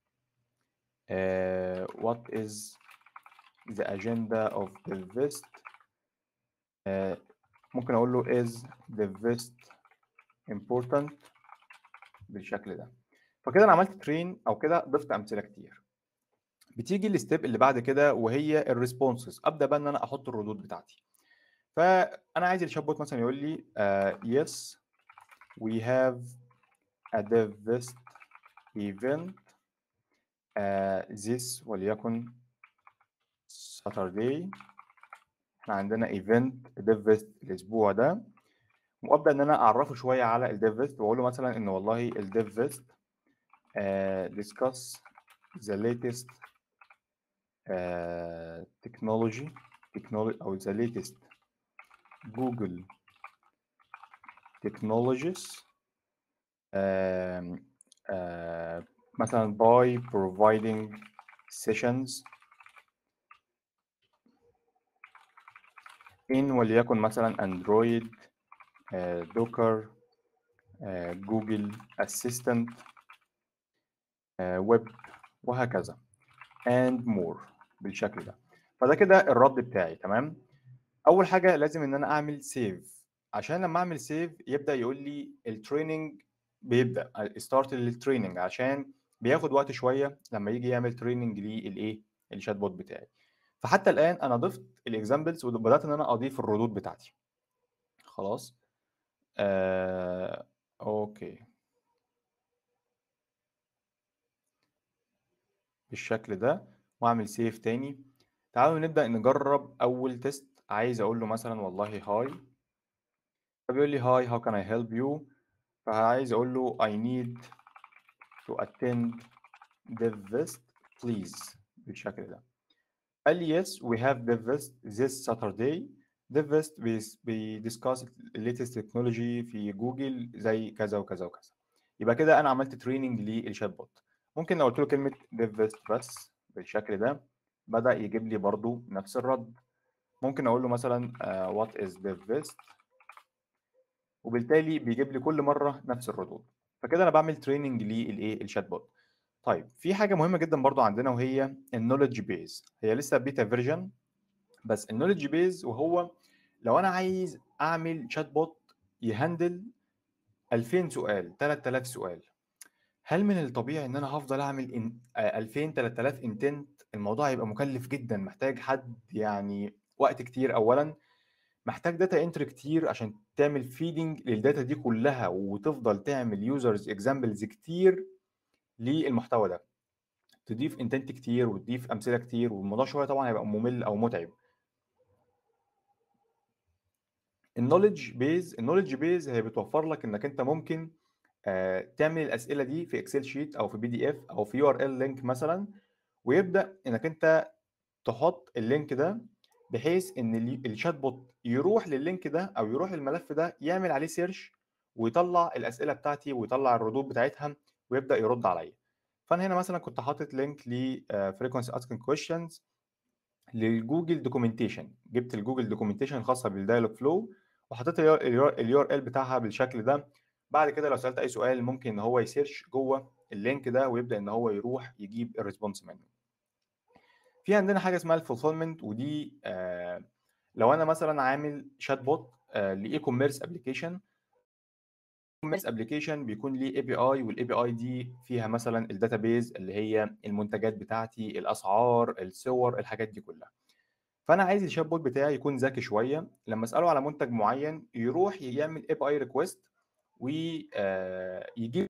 what is the agenda of the vest ممكن اقول له is the vest important بالشكل ده فكده انا عملت ترين او كده ضفت امثله كتير بتيجي الستيب اللي بعد كده وهي الريسبونسز ابدا بقى ان انا احط الردود بتاعتي فانا عايز الشات بوت مثلا يقول لي uh, yes we have a dev event uh, this وليكن Saturday احنا عندنا ايفنت dev الاسبوع ده وابدا ان انا اعرفه شويه على الديف واقول له مثلا ان والله الديف uh, discuss the latest uh, technology technology او the latest Google technologies uh, uh, مثلا by providing sessions in وليكن مثلا اندرويد دوكر جوجل اسيستنت ويب وهكذا and more بالشكل ده فده كده الرد بتاعي تمام اول حاجه لازم ان انا اعمل سيف عشان لما اعمل سيف يبدا يقول لي التريننج بيبدا ستارت للتريننج عشان بياخد وقت شويه لما يجي يعمل تريننج للايه الشات بوت بتاعي فحتى الان انا ضفت الاكزامبلز وبدات ان انا اضيف الردود بتاعتي خلاص آه، اوكي بالشكل ده واعمل سيف تاني تعالوا نبدأ نجرب أول تيست عايز أقول له مثلا والله هاي فبيقول لي هاي how can I help you فعايز أقول له I need to attend DevVest please بالشكل ده قال لي yes we have DevVest this Saturday DevVest بيدسكاس latest تكنولوجي في جوجل زي كذا وكذا وكذا يبقى كده انا عملت تريننج للشات بوت ممكن لو قلت له كلمه DevVest بس بالشكل ده بدأ يجيب لي برضو نفس الرد ممكن اقول له مثلا وات از dev best وبالتالي بيجيب لي كل مره نفس الردود فكده انا بعمل تريننج للايه الشات بوت طيب في حاجه مهمه جدا برضو عندنا وهي النولج بيز هي لسه بيتا فيرجن بس النولج بيز وهو لو انا عايز اعمل شات بوت يهندل 2000 سؤال 3000 سؤال هل من الطبيعي ان انا هفضل اعمل إن... 2000 3000 انتنت الموضوع هيبقى مكلف جدا محتاج حد يعني وقت كتير اولا محتاج داتا انتري كتير عشان تعمل فيدنج للداتا دي كلها وتفضل تعمل يوزرز اكزامبلز كتير للمحتوى ده تضيف انتنت كتير وتضيف امثله كتير والموضوع شويه طبعا هيبقى ممل او متعب النولج بيز النولج بيز هي بتوفر لك انك انت ممكن آه تعمل الاسئله دي في اكسل شيت او في بي دي اف او في يو ار ال لينك مثلا ويبدا انك انت تحط اللينك ده بحيث ان الشات بوت يروح لللينك ده او يروح للملف ده يعمل عليه سيرش ويطلع الاسئله بتاعتي ويطلع الردود بتاعتها ويبدا يرد عليا فانا هنا مثلا كنت حاطط لينك ل فريكونسي اسكينج كويشنز للجوجل دوكيومنتيشن جبت الجوجل دوكيومنتيشن الخاصه بالدايلوج فلو وحطيت اليو ار ال بتاعها بالشكل ده بعد كده لو سالت اي سؤال ممكن ان هو يسيرش جوه اللينك ده ويبدا ان هو يروح يجيب الريسبونس منه في عندنا حاجه اسمها الفولفيلمنت ودي آه لو انا مثلا عامل شات بوت آه لاي كوميرس ابلكيشن كوميرس ابلكيشن بيكون ليه اي بي اي والاي بي اي دي فيها مثلا الداتابيز اللي هي المنتجات بتاعتي الاسعار الصور الحاجات دي كلها فانا عايز الشات بوت بتاعي يكون ذكي شويه لما اساله على منتج معين يروح يعمل اي بي اي ريكويست ويجيب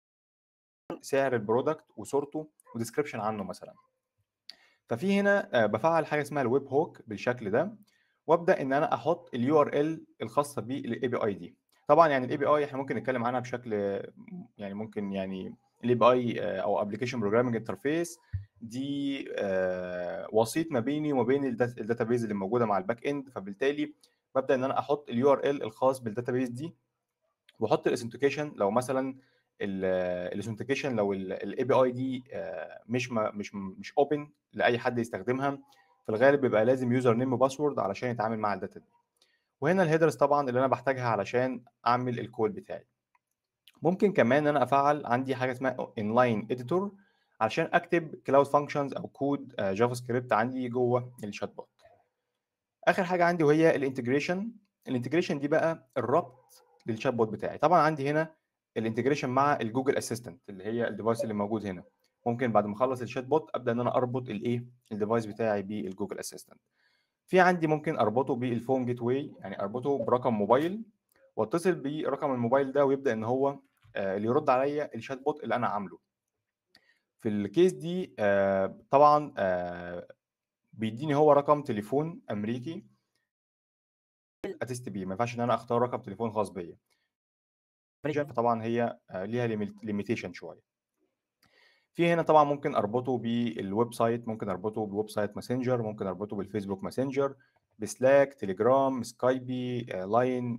سعر البرودكت وصورته وديسكربشن عنه مثلا ففي هنا بفعل حاجه اسمها الويب هوك بالشكل ده وابدا ان انا احط اليو ار ال الخاصه بالاي بي اي دي طبعا يعني الاي بي اي احنا ممكن نتكلم عنها بشكل يعني ممكن يعني الاي بي اي او ابلكيشن بروجرامنج انترفيس دي وسيط ما بيني وما بين الداتابيز اللي موجوده مع الباك اند فبالتالي ببدا ان انا احط اليو ار ال الخاص بالداتابيز دي واحط الاثنتيكيشن لو مثلا الاثنتيكيشن لو الاي بي اي دي مش مش مش اوبن لاي حد يستخدمها في الغالب بيبقى لازم يوزر نيم وباسورد علشان يتعامل مع الداتا دي وهنا الهيدرز طبعا اللي انا بحتاجها علشان اعمل الكود بتاعي ممكن كمان ان انا افعل عندي حاجه اسمها انلاين اديتور علشان اكتب كلاود فانكشنز او كود جافا سكريبت عندي جوه الشات بوت اخر حاجه عندي وهي الانتجريشن الانتجريشن دي بقى الربط للشات بوت بتاعي طبعا عندي هنا الانتجريشن مع الجوجل اسيستنت اللي هي الديفايس اللي موجود هنا ممكن بعد ما اخلص الشات بوت ابدا ان انا اربط الايه الديفايس بتاعي بالجوجل اسيستنت في عندي ممكن اربطه بالفون جيت واي يعني اربطه برقم موبايل واتصل برقم الموبايل ده ويبدا ان هو آه اللي يرد عليا الشات بوت اللي انا عامله في الكيس دي آه طبعا آه بيديني هو رقم تليفون امريكي اتست بيه ما ينفعش ان انا اختار رقم تليفون خاص بيا فطبعا هي ليها ليميتيشن شويه في هنا طبعا ممكن اربطه بالويب سايت ممكن اربطه بويب سايت ماسنجر ممكن اربطه بالفيسبوك ماسنجر بسلاك تليجرام سكايبي لاين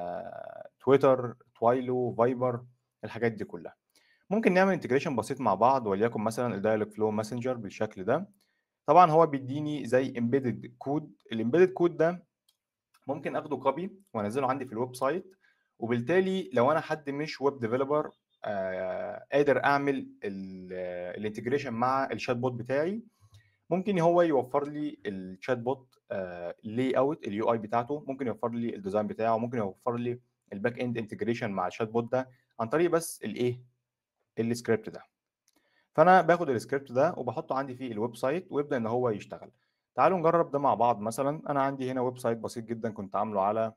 تويتر تويلو فايبر الحاجات دي كلها ممكن نعمل انتجريشن بسيط مع بعض وليكن مثلا الدايلوج فلو ماسنجر بالشكل ده طبعا هو بيديني زي امبيدد كود الامبيدد كود ده ممكن اخده كوبي وانزله عندي في الويب سايت وبالتالي لو انا حد مش ويب ديفلوبر آه قادر اعمل الانتجريشن مع الشات بوت بتاعي ممكن هو يوفر لي الشات بوت لي اوت اليو اي بتاعته ممكن يوفر لي الديزاين بتاعه ممكن يوفر لي الباك اند انتجريشن مع الشات بوت ده عن طريق بس الايه السكريبت ده فانا باخد السكريبت ده وبحطه عندي في الويب سايت ويبدا ان هو يشتغل تعالوا نجرب ده مع بعض مثلا انا عندي هنا ويب سايت بسيط جدا كنت عامله على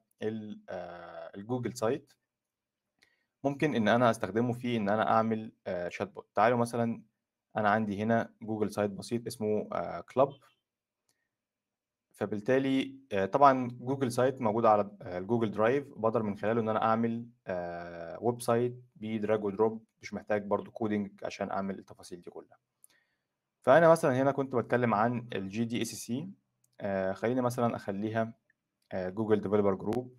الجوجل سايت ممكن ان انا استخدمه في ان انا اعمل شات بوت تعالوا مثلا انا عندي هنا جوجل سايت بسيط اسمه كلاب فبالتالي طبعا جوجل سايت موجود على الجوجل درايف بقدر من خلاله ان انا اعمل ويب سايت بدراج ودروب مش محتاج برضو كودينج عشان اعمل التفاصيل دي كلها فانا مثلا هنا كنت بتكلم عن الجي دي اس سي خليني مثلا اخليها جوجل ديفلوبر جروب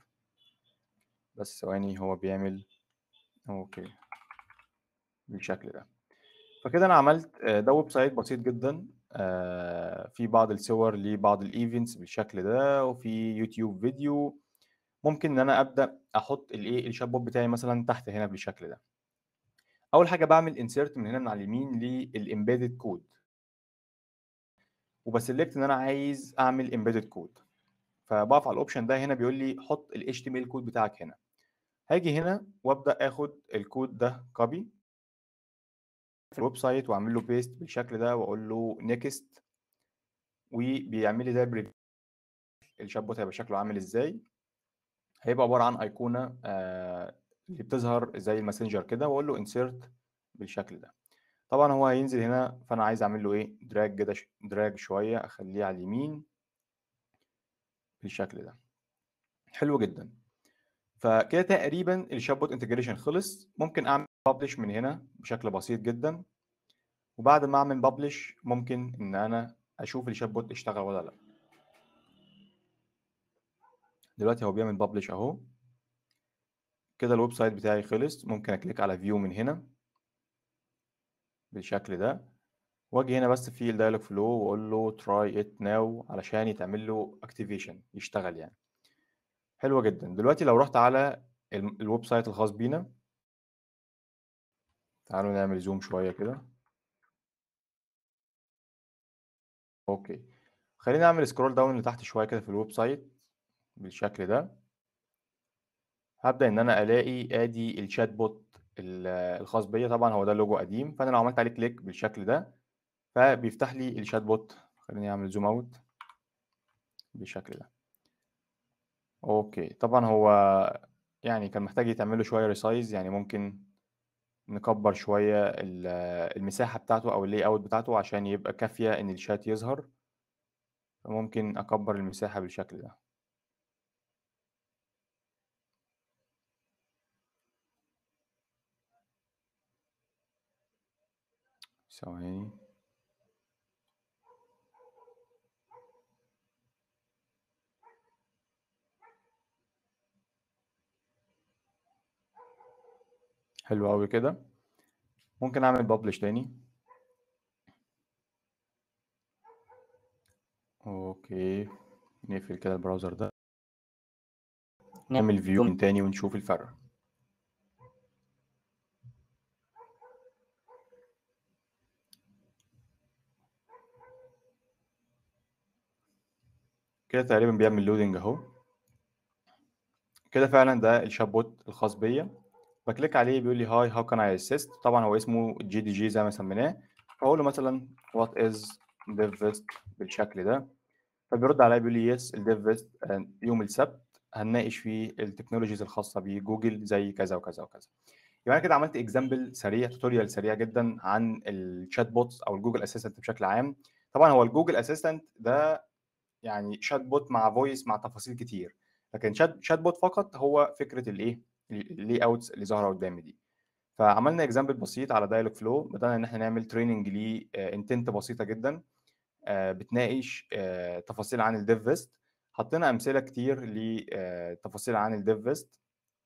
بس ثواني هو بيعمل اوكي بالشكل ده فكده انا عملت آه، ده ويب سايت بسيط جدا آه، في بعض الصور لبعض الايفنتس بالشكل ده وفي يوتيوب فيديو ممكن ان انا ابدا احط الايه الشات بوت بتاعي مثلا تحت هنا بالشكل ده اول حاجه بعمل انسيرت من هنا من على اليمين للامبيدد كود وبسلكت ان انا عايز اعمل امبيدد كود فبقف على الاوبشن ده هنا بيقول لي حط ال HTML كود بتاعك هنا هاجي هنا وابدا اخد الكود ده كوبي في الويب سايت واعمل له بيست بالشكل ده واقول له نيكست وبيعمل لي ده بريفيو الشات بوت هيبقى شكله عامل ازاي هيبقى عباره عن ايقونه آه اللي بتظهر زي الماسنجر كده واقول له انسيرت بالشكل ده طبعا هو هينزل هنا فانا عايز اعمل له ايه دراج كده دراج شويه اخليه على اليمين بالشكل ده حلو جدا فكده تقريبا الشات بوت انتجريشن خلص ممكن اعمل ببلش من هنا بشكل بسيط جدا وبعد ما اعمل ببلش ممكن ان انا اشوف الشات بوت اشتغل ولا لا دلوقتي هو بيعمل ببلش اهو كده الويب سايت بتاعي خلص ممكن اكليك على فيو من هنا بالشكل ده واجي هنا بس في الدايلوج فلو واقول له تراي ات ناو علشان يتعمل له اكتيفيشن يشتغل يعني حلوه جدا دلوقتي لو رحت على ال- الويب سايت الخاص بينا تعالوا نعمل زوم شويه كده اوكي خلينا نعمل سكرول داون لتحت شويه كده في الويب سايت بالشكل ده هبدا ان انا الاقي ادي الشات بوت ال- الخاص بيا طبعا هو ده لوجو قديم فانا لو عملت عليه كليك بالشكل ده فبيفتح لي الشات بوت خليني اعمل زوم اوت بالشكل ده اوكي طبعا هو يعني كان محتاج يتعمل له شويه ريسايز يعني ممكن نكبر شويه ال- المساحه بتاعته او اللي اوت بتاعته عشان يبقى كافيه ان الشات يظهر فممكن اكبر المساحه بالشكل ده ثواني حلو قوي كده ممكن اعمل ببلش تاني اوكي نقفل كده البراوزر ده نعمل فيو من تاني ونشوف الفرق كده تقريبا بيعمل لودنج اهو كده فعلا ده الشات بوت الخاص بيا بكليك عليه بيقول لي هاي هاو كان اي اسيست طبعا هو اسمه جي دي جي زي ما سميناه فاقول له مثلا وات از ديف فيست بالشكل ده فبيرد عليا بيقول لي يس الديف فيست يوم السبت هنناقش فيه التكنولوجيز الخاصه بجوجل زي كذا وكذا وكذا يبقى انا كده عملت اكزامبل سريع توتوريال سريع جدا عن الشات بوتس او الجوجل اسيستنت بشكل عام طبعا هو الجوجل اسيستنت ده يعني شات بوت مع فويس مع تفاصيل كتير لكن شات شات بوت فقط هو فكره الايه اللي اوتس اللي ظاهره قدامي دي فعملنا اكزامبل بسيط على دايلوج فلو بدانا ان احنا نعمل تريننج لانتنت بسيطه جدا آه، بتناقش آه، تفاصيل عن الديف فيست حطينا امثله كتير لتفاصيل عن الديف فيست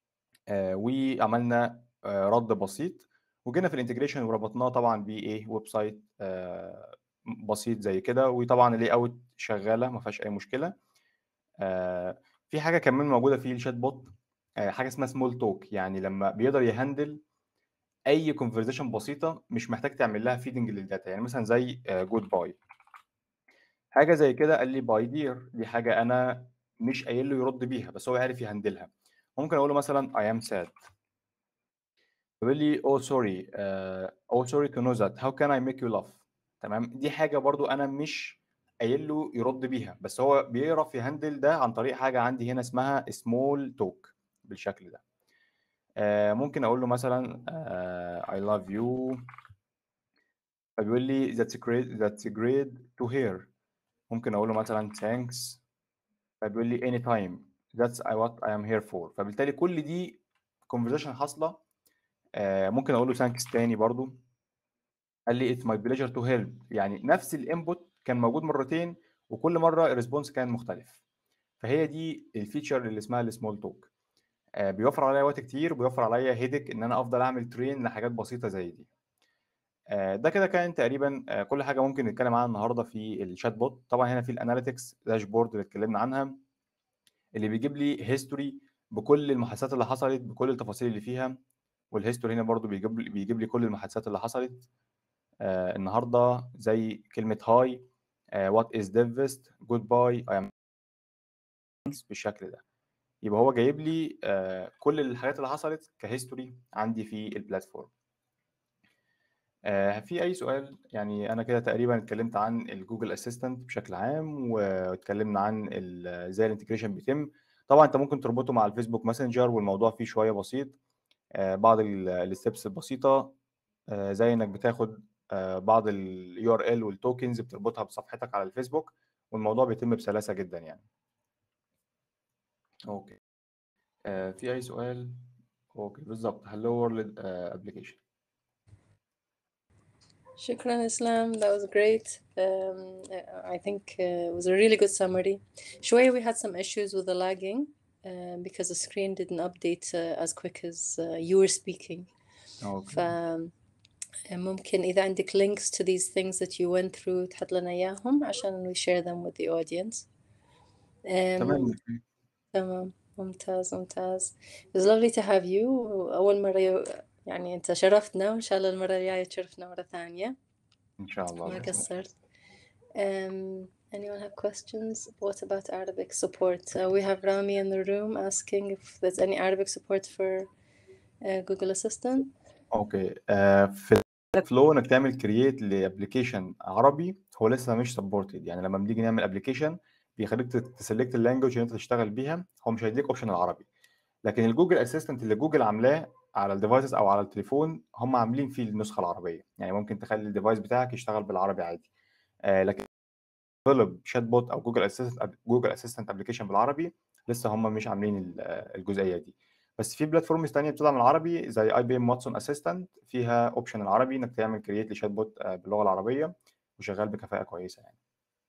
وعملنا آه، رد بسيط وجينا في الانتجريشن وربطناه طبعا بايه ويب سايت آه، بسيط زي كده وطبعا اللي اوت شغاله ما فيهاش اي مشكله آه، في حاجه كمان موجوده في الشات بوت آه، حاجه اسمها سمول توك يعني لما بيقدر يهندل اي كونفرزيشن بسيطه مش محتاج تعمل لها فيدنج للداتا يعني مثلا زي جود باي حاجه زي كده قال لي باي دير دي حاجه انا مش قايل له يرد بيها بس هو عارف يهندلها ممكن اقول له مثلا I am sad يقول لي oh sorry uh, oh sorry to know that how can I make you laugh تمام دي حاجه برضو انا مش قايل له يرد بيها بس هو بيعرف يهندل ده عن طريق حاجه عندي هنا اسمها small talk بالشكل ده آه ممكن اقول له مثلا آه I love you فبيقول لي that's great that's great to hear ممكن اقول له مثلا thanks فبيقول لي anytime that's what I am here for فبالتالي كل دي conversation حاصله آه ممكن اقول له thanks تاني برضو قال لي it's my pleasure to help يعني نفس الانبوت كان موجود مرتين وكل مره الريسبونس كان مختلف فهي دي الفيتشر اللي اسمها السمول توك آه بيوفر عليا وقت كتير وبيوفر عليا هيدك ان انا افضل اعمل ترين لحاجات بسيطه زي دي آه، ده كده كان تقريبا آه، كل حاجه ممكن نتكلم عنها النهارده في الشات بوت طبعا هنا في الاناليتكس داشبورد اللي اتكلمنا عنها اللي بيجيب لي هيستوري بكل المحادثات اللي حصلت بكل التفاصيل اللي فيها والهيستوري هنا برضو بيجيب لي بيجيب لي كل المحادثات اللي حصلت آه النهارده زي كلمه هاي وات از ديفست جود باي اي ام بالشكل ده يبقى هو جايب لي آه كل الحاجات اللي حصلت كهيستوري عندي في البلاتفورم آه في اي سؤال يعني انا كده تقريبا اتكلمت عن الجوجل اسيستنت بشكل عام واتكلمنا عن ازاي الانتجريشن بيتم طبعا انت ممكن تربطه مع الفيسبوك ماسنجر والموضوع فيه شويه بسيط آه بعض الستبس البسيطه آه زي انك بتاخد آه بعض اليو ار ال والتوكنز بتربطها بصفحتك على الفيسبوك والموضوع بيتم بسلاسه جدا يعني اوكي آه في اي سؤال اوكي بالظبط هلو وورلد ابلكيشن Shukran Islam, that was great. Um, I think uh, it was a really good summary. شوية we had some issues with the lagging uh, because the screen didn't update uh, as quick as uh, you were speaking. اوكي ف ممكن إذا عندك links to these things that you went through تحط لنا إياهم عشان we share them with the audience. Um, تمام تمام ممتاز ممتاز It was lovely to have you أول مرة ي- يعني أنت شرفتنا وإن شاء الله المرة الجاية تشرفنا مرة ثانية ان شاء الله ما بإذن الله. قصرت um, anyone have questions what about Arabic support uh, we have Rami in the room asking if there's any Arabic support for uh, Google Assistant اوكي آه في فلو انك تعمل كرييت لابلكيشن عربي هو لسه مش سبورتد يعني لما بنيجي نعمل ابلكيشن بيخليك تسلكت اللانجوج اللي انت تشتغل بيها هو مش هيديك اوبشن العربي لكن الجوجل اسيستنت اللي جوجل عاملاه على الديفايسز او على التليفون هم عاملين فيه النسخه العربيه يعني ممكن تخلي الديفايس بتاعك يشتغل بالعربي عادي آه لكن طلب شات بوت او جوجل اسيستنت جوجل اسيستنت ابلكيشن بالعربي لسه هم مش عاملين ال- آه، الجزئيه دي بس في بلاتفورمز تانية بتدعم العربي زي اي بي ام واتسون اسيستنت فيها اوبشن العربي انك تعمل كرييت لشات بوت آه، باللغه العربيه وشغال بكفاءه كويسه يعني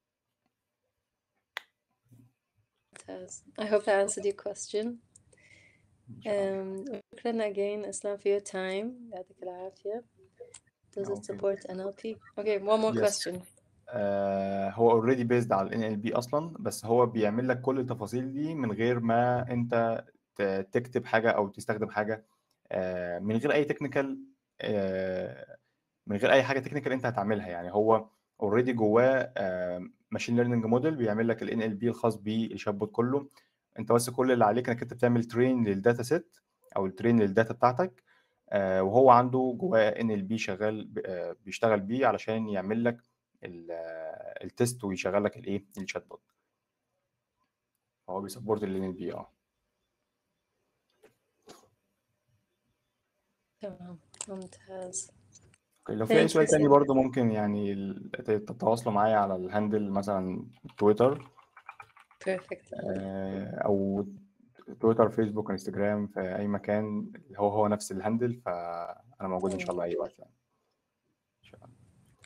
ممتاز I hope I answered your question ان شاء الله um, شكرا again Islam for your time يعطيك العافية Does it اوكي support NLP? Okay, one more يس question. آه هو اوريدي بيزد على ال NLP اصلا بس هو بيعمل لك كل التفاصيل دي من غير ما انت ت- تكتب حاجه او تستخدم حاجه آه من غير اي تكنيكال آه من غير اي حاجه تكنيكال انت هتعملها يعني هو اوريدي جواه ماشين ليرنينج موديل بيعمل لك ال NLP الخاص بالشات بوت كله انت بس كل اللي عليك انك انت بتعمل ترين للداتا سيت او الترين للداتا بتاعتك آه وهو عنده جواه NLP شغال ب- آه بيشتغل بيه علشان يعمل لك ال- آه، التست ويشغل لك الايه الشات بوت هو بيسبورت ال NLP اه تمام ممتاز. اوكي لو في اي Thank you سؤال تاني so برضه ممكن يعني ال- تتواصلوا معايا على الهاندل مثلا تويتر perfect. آه، او تويتر فيسبوك انستجرام في اي مكان هو هو نفس الهاندل فانا موجود ان شاء الله اي وقت يعني ان شاء الله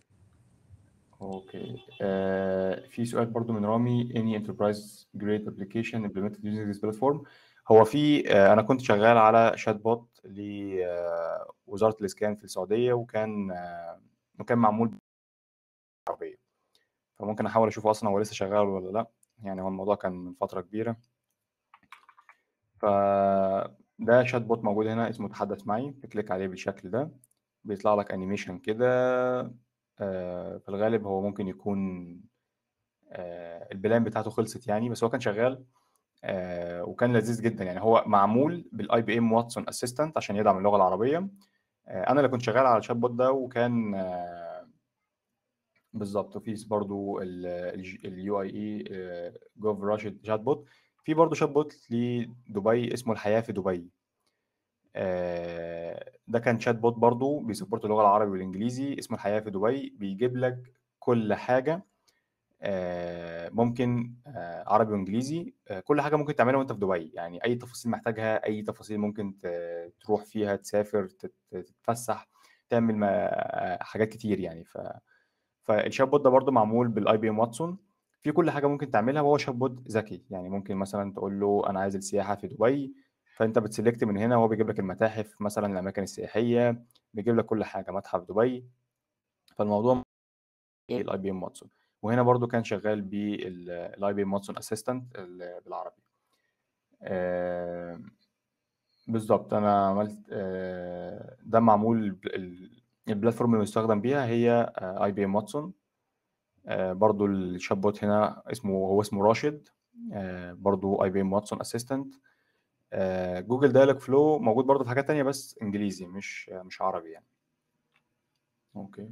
اوكي آه في سؤال برضو من رامي any enterprise grade application implemented using this platform هو في آه انا كنت شغال على شات بوت لوزاره الاسكان في السعوديه وكان آه وكان معمول بالعربيه فممكن احاول اشوفه اصلا هو لسه شغال ولا لا يعني هو الموضوع كان من فتره كبيره فده شات بوت موجود هنا اسمه تحدث معي بكليك عليه بالشكل ده بيطلع لك انيميشن كده آه، في الغالب هو ممكن يكون آه، البلان بتاعته خلصت يعني بس هو كان شغال آه، وكان لذيذ جدا يعني هو معمول بالاي بي ام واتسون اسيستنت عشان يدعم اللغه العربيه آه، انا اللي كنت شغال على الشات بوت ده وكان آه، بالظبط وفي برضو اليو اي اي جوف راشد شات بوت في برضو شات بوت لدبي اسمه الحياه في دبي آه، ده كان شات بوت برضو بيسبورت اللغه العربي والانجليزي اسمه الحياه في دبي بيجيب لك كل حاجه آه، ممكن آه، عربي وانجليزي آه، كل حاجه ممكن تعملها وانت في دبي يعني اي تفاصيل محتاجها اي تفاصيل ممكن ت- تروح فيها تسافر تت- تتفسح تعمل ما- حاجات كتير يعني ف فالشات بوت ده برضه معمول بالاي بي ام واتسون في كل حاجه ممكن تعملها وهو شات بوت ذكي يعني ممكن مثلا تقول له انا عايز السياحه في دبي فانت بتسلكت من هنا وهو بيجيب لك المتاحف مثلا الاماكن السياحيه بيجيب لك كل حاجه متحف دبي فالموضوع الاي بي ام واتسون وهنا برضو كان شغال بالاي بي ام واتسون اسيستنت بالعربي آه، بالظبط انا عملت آه، ده معمول ال- البلاتفورم اللي بيستخدم بيها هي اي بي ام واتسون برضو الشات بوت هنا اسمه هو اسمه راشد آه، برضو اي بي ام واتسون اسيستنت جوجل دايلوج فلو موجود برضو في حاجات تانية بس انجليزي مش مش عربي يعني اوكي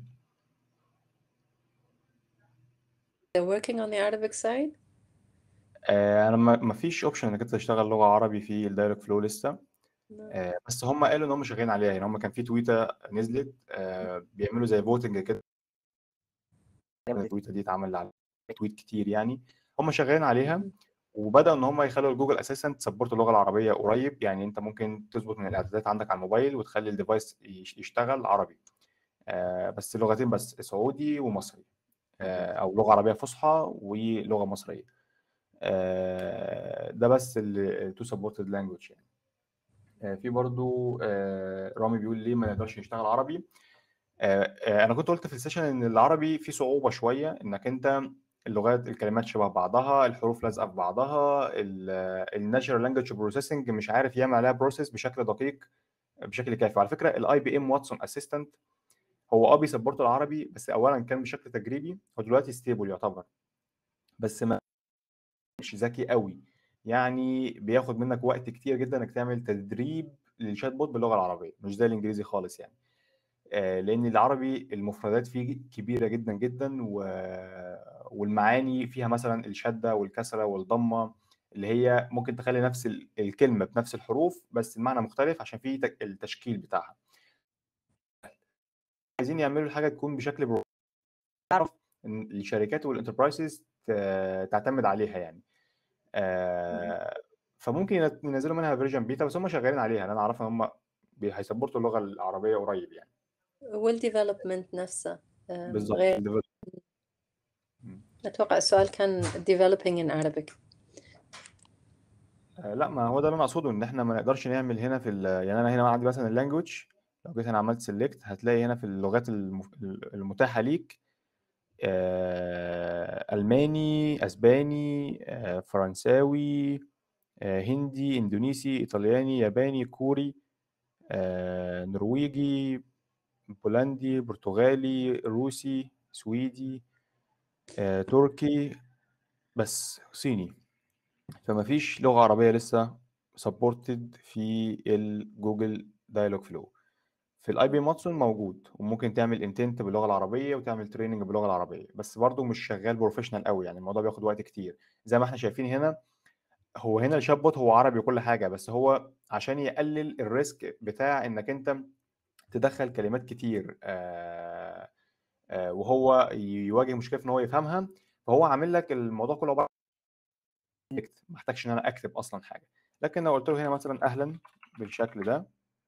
They're working on the Arabic side. آه، انا ما ما فيش اوبشن انك انت تشتغل لغه عربي في الدايلوج فلو لسه No. آه، بس هم قالوا ان هم شغالين عليها يعني هم كان في تويته نزلت آه، بيعملوا زي فوتنج كده التويته دي اتعمل على تويت كتير يعني هم شغالين عليها وبدأوا ان هم يخلوا الجوجل اساسا تسبورت اللغه العربيه قريب يعني انت ممكن تظبط من الاعدادات عندك على الموبايل وتخلي الديفايس يش- يشتغل عربي آه، بس لغتين بس سعودي ومصري آه، او لغه عربيه فصحى ولغه مصريه آه، ده بس التو سبورتد لانجوج يعني آه، في برضو آه، رامي بيقول ليه ما نقدرش نشتغل عربي آه، آه، انا كنت قلت في السيشن ان العربي فيه صعوبة شوية انك انت اللغات الكلمات شبه بعضها الحروف لازقة في بعضها الناتشرال لانجوج بروسيسنج مش عارف يعمل عليها بروسيس بشكل دقيق بشكل كافي وعلى فكرة الاي بي ام واتسون اسيستنت هو اه بيسبورت العربي بس اولا كان بشكل تجريبي هو دلوقتي ستيبل يعتبر بس ما مش ذكي قوي يعني بياخد منك وقت كتير جدا انك تعمل تدريب للشات بوت باللغه العربيه مش زي الانجليزي خالص يعني آه، لان العربي المفردات فيه كبيره جدا جدا و... والمعاني فيها مثلا الشده والكسره والضمه اللي هي ممكن تخلي نفس ال- الكلمه بنفس الحروف بس المعنى مختلف عشان فيه تك- التشكيل بتاعها عايزين يعملوا الحاجه تكون بشكل برو تعرف ان الشركات والانتربرايزز تعتمد عليها يعني آه، فممكن ينت- ينزلوا منها فيرجن بيتا بس هم شغالين عليها انا اعرف ان هم بي- هيسبورتوا اللغه العربيه قريب يعني والديفلوبمنت نفسه um, بالظبط غير الديفل- أتوقع السؤال كان developing in Arabic آه، لا ما هو ده اللي انا اقصده ان احنا ما نقدرش نعمل هنا في ال- يعني انا هنا عندي مثلا اللانجوج لو جيت هنا عملت سيلكت هتلاقي هنا في اللغات المف- المتاحه ليك آه، الماني اسباني آه، فرنساوي آه، هندي اندونيسي ايطالياني ياباني كوري آه، نرويجي بولندي برتغالي روسي سويدي آه، تركي بس صيني فما فيش لغة عربية لسه سبورتد في الجوجل دايلوج فلو في الاي بي ماتسون موجود وممكن تعمل انتنت باللغة العربية وتعمل تريننج باللغة العربية بس برضو مش شغال بروفيشنال قوي يعني الموضوع بياخد وقت كتير زي ما احنا شايفين هنا هو هنا الشات بوت هو عربي وكل حاجة بس هو عشان يقلل الريسك بتاع انك انت تدخل كلمات كتير آه، آه، وهو يواجه مشكله في ان هو يفهمها فهو عامل لك الموضوع كله عباره عن text. ما احتاجش ان انا اكتب اصلا حاجه لكن لو قلت له هنا مثلا اهلا بالشكل ده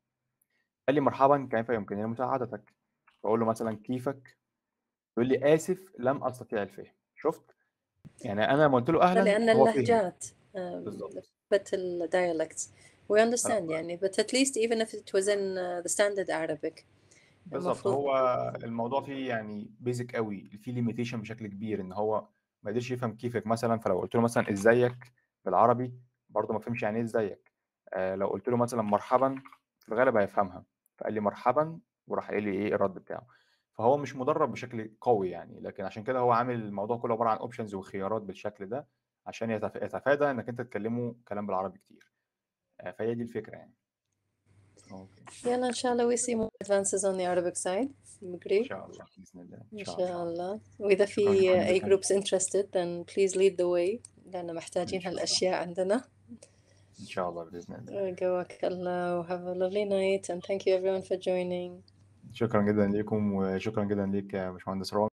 قال لي مرحبا كيف يمكنني مساعدتك بقول له مثلا كيفك يقول لي اسف لم استطيع الفهم شفت يعني انا لما قلت له اهلا لأن هو فهم اللهجات بالظبط but the dialects we understand يعني but at least even if it was in uh, the standard Arabic بالظبط المفروض هو الموضوع فيه يعني بيزك قوي فيه ليميتيشن بشكل كبير ان هو ما قدرش يفهم كيفك مثلا فلو قلت له مثلا ازيك بالعربي برضه ما فهمش يعني ايه ازيك آه لو قلت له مثلا مرحبا في الغالب هيفهمها فقال لي مرحبا وراح قايل لي ايه الرد بتاعه فهو مش مدرب بشكل قوي يعني لكن عشان كده هو عامل الموضوع كله عباره عن اوبشنز وخيارات بالشكل ده عشان يتف- يتفادى انك انت تتكلموا كلام بالعربي كتير آه فهي دي الفكره يعني اوكي يلا إن شاء الله we see more advances on the Arabic side ان agree شاء الله باذن الله ان إن شاء الله شاء الله وإذا شكرا في جدا أي لكم groups interested then please lead the way لأن ان محتاجين شاء الله هالأشياء عندنا ان شاء الله باذن الله قواك الله و have a lovely night and thank you everyone for joining شكرا جدا ليكم وشكرا جدا ليك يا باشمهندس رامي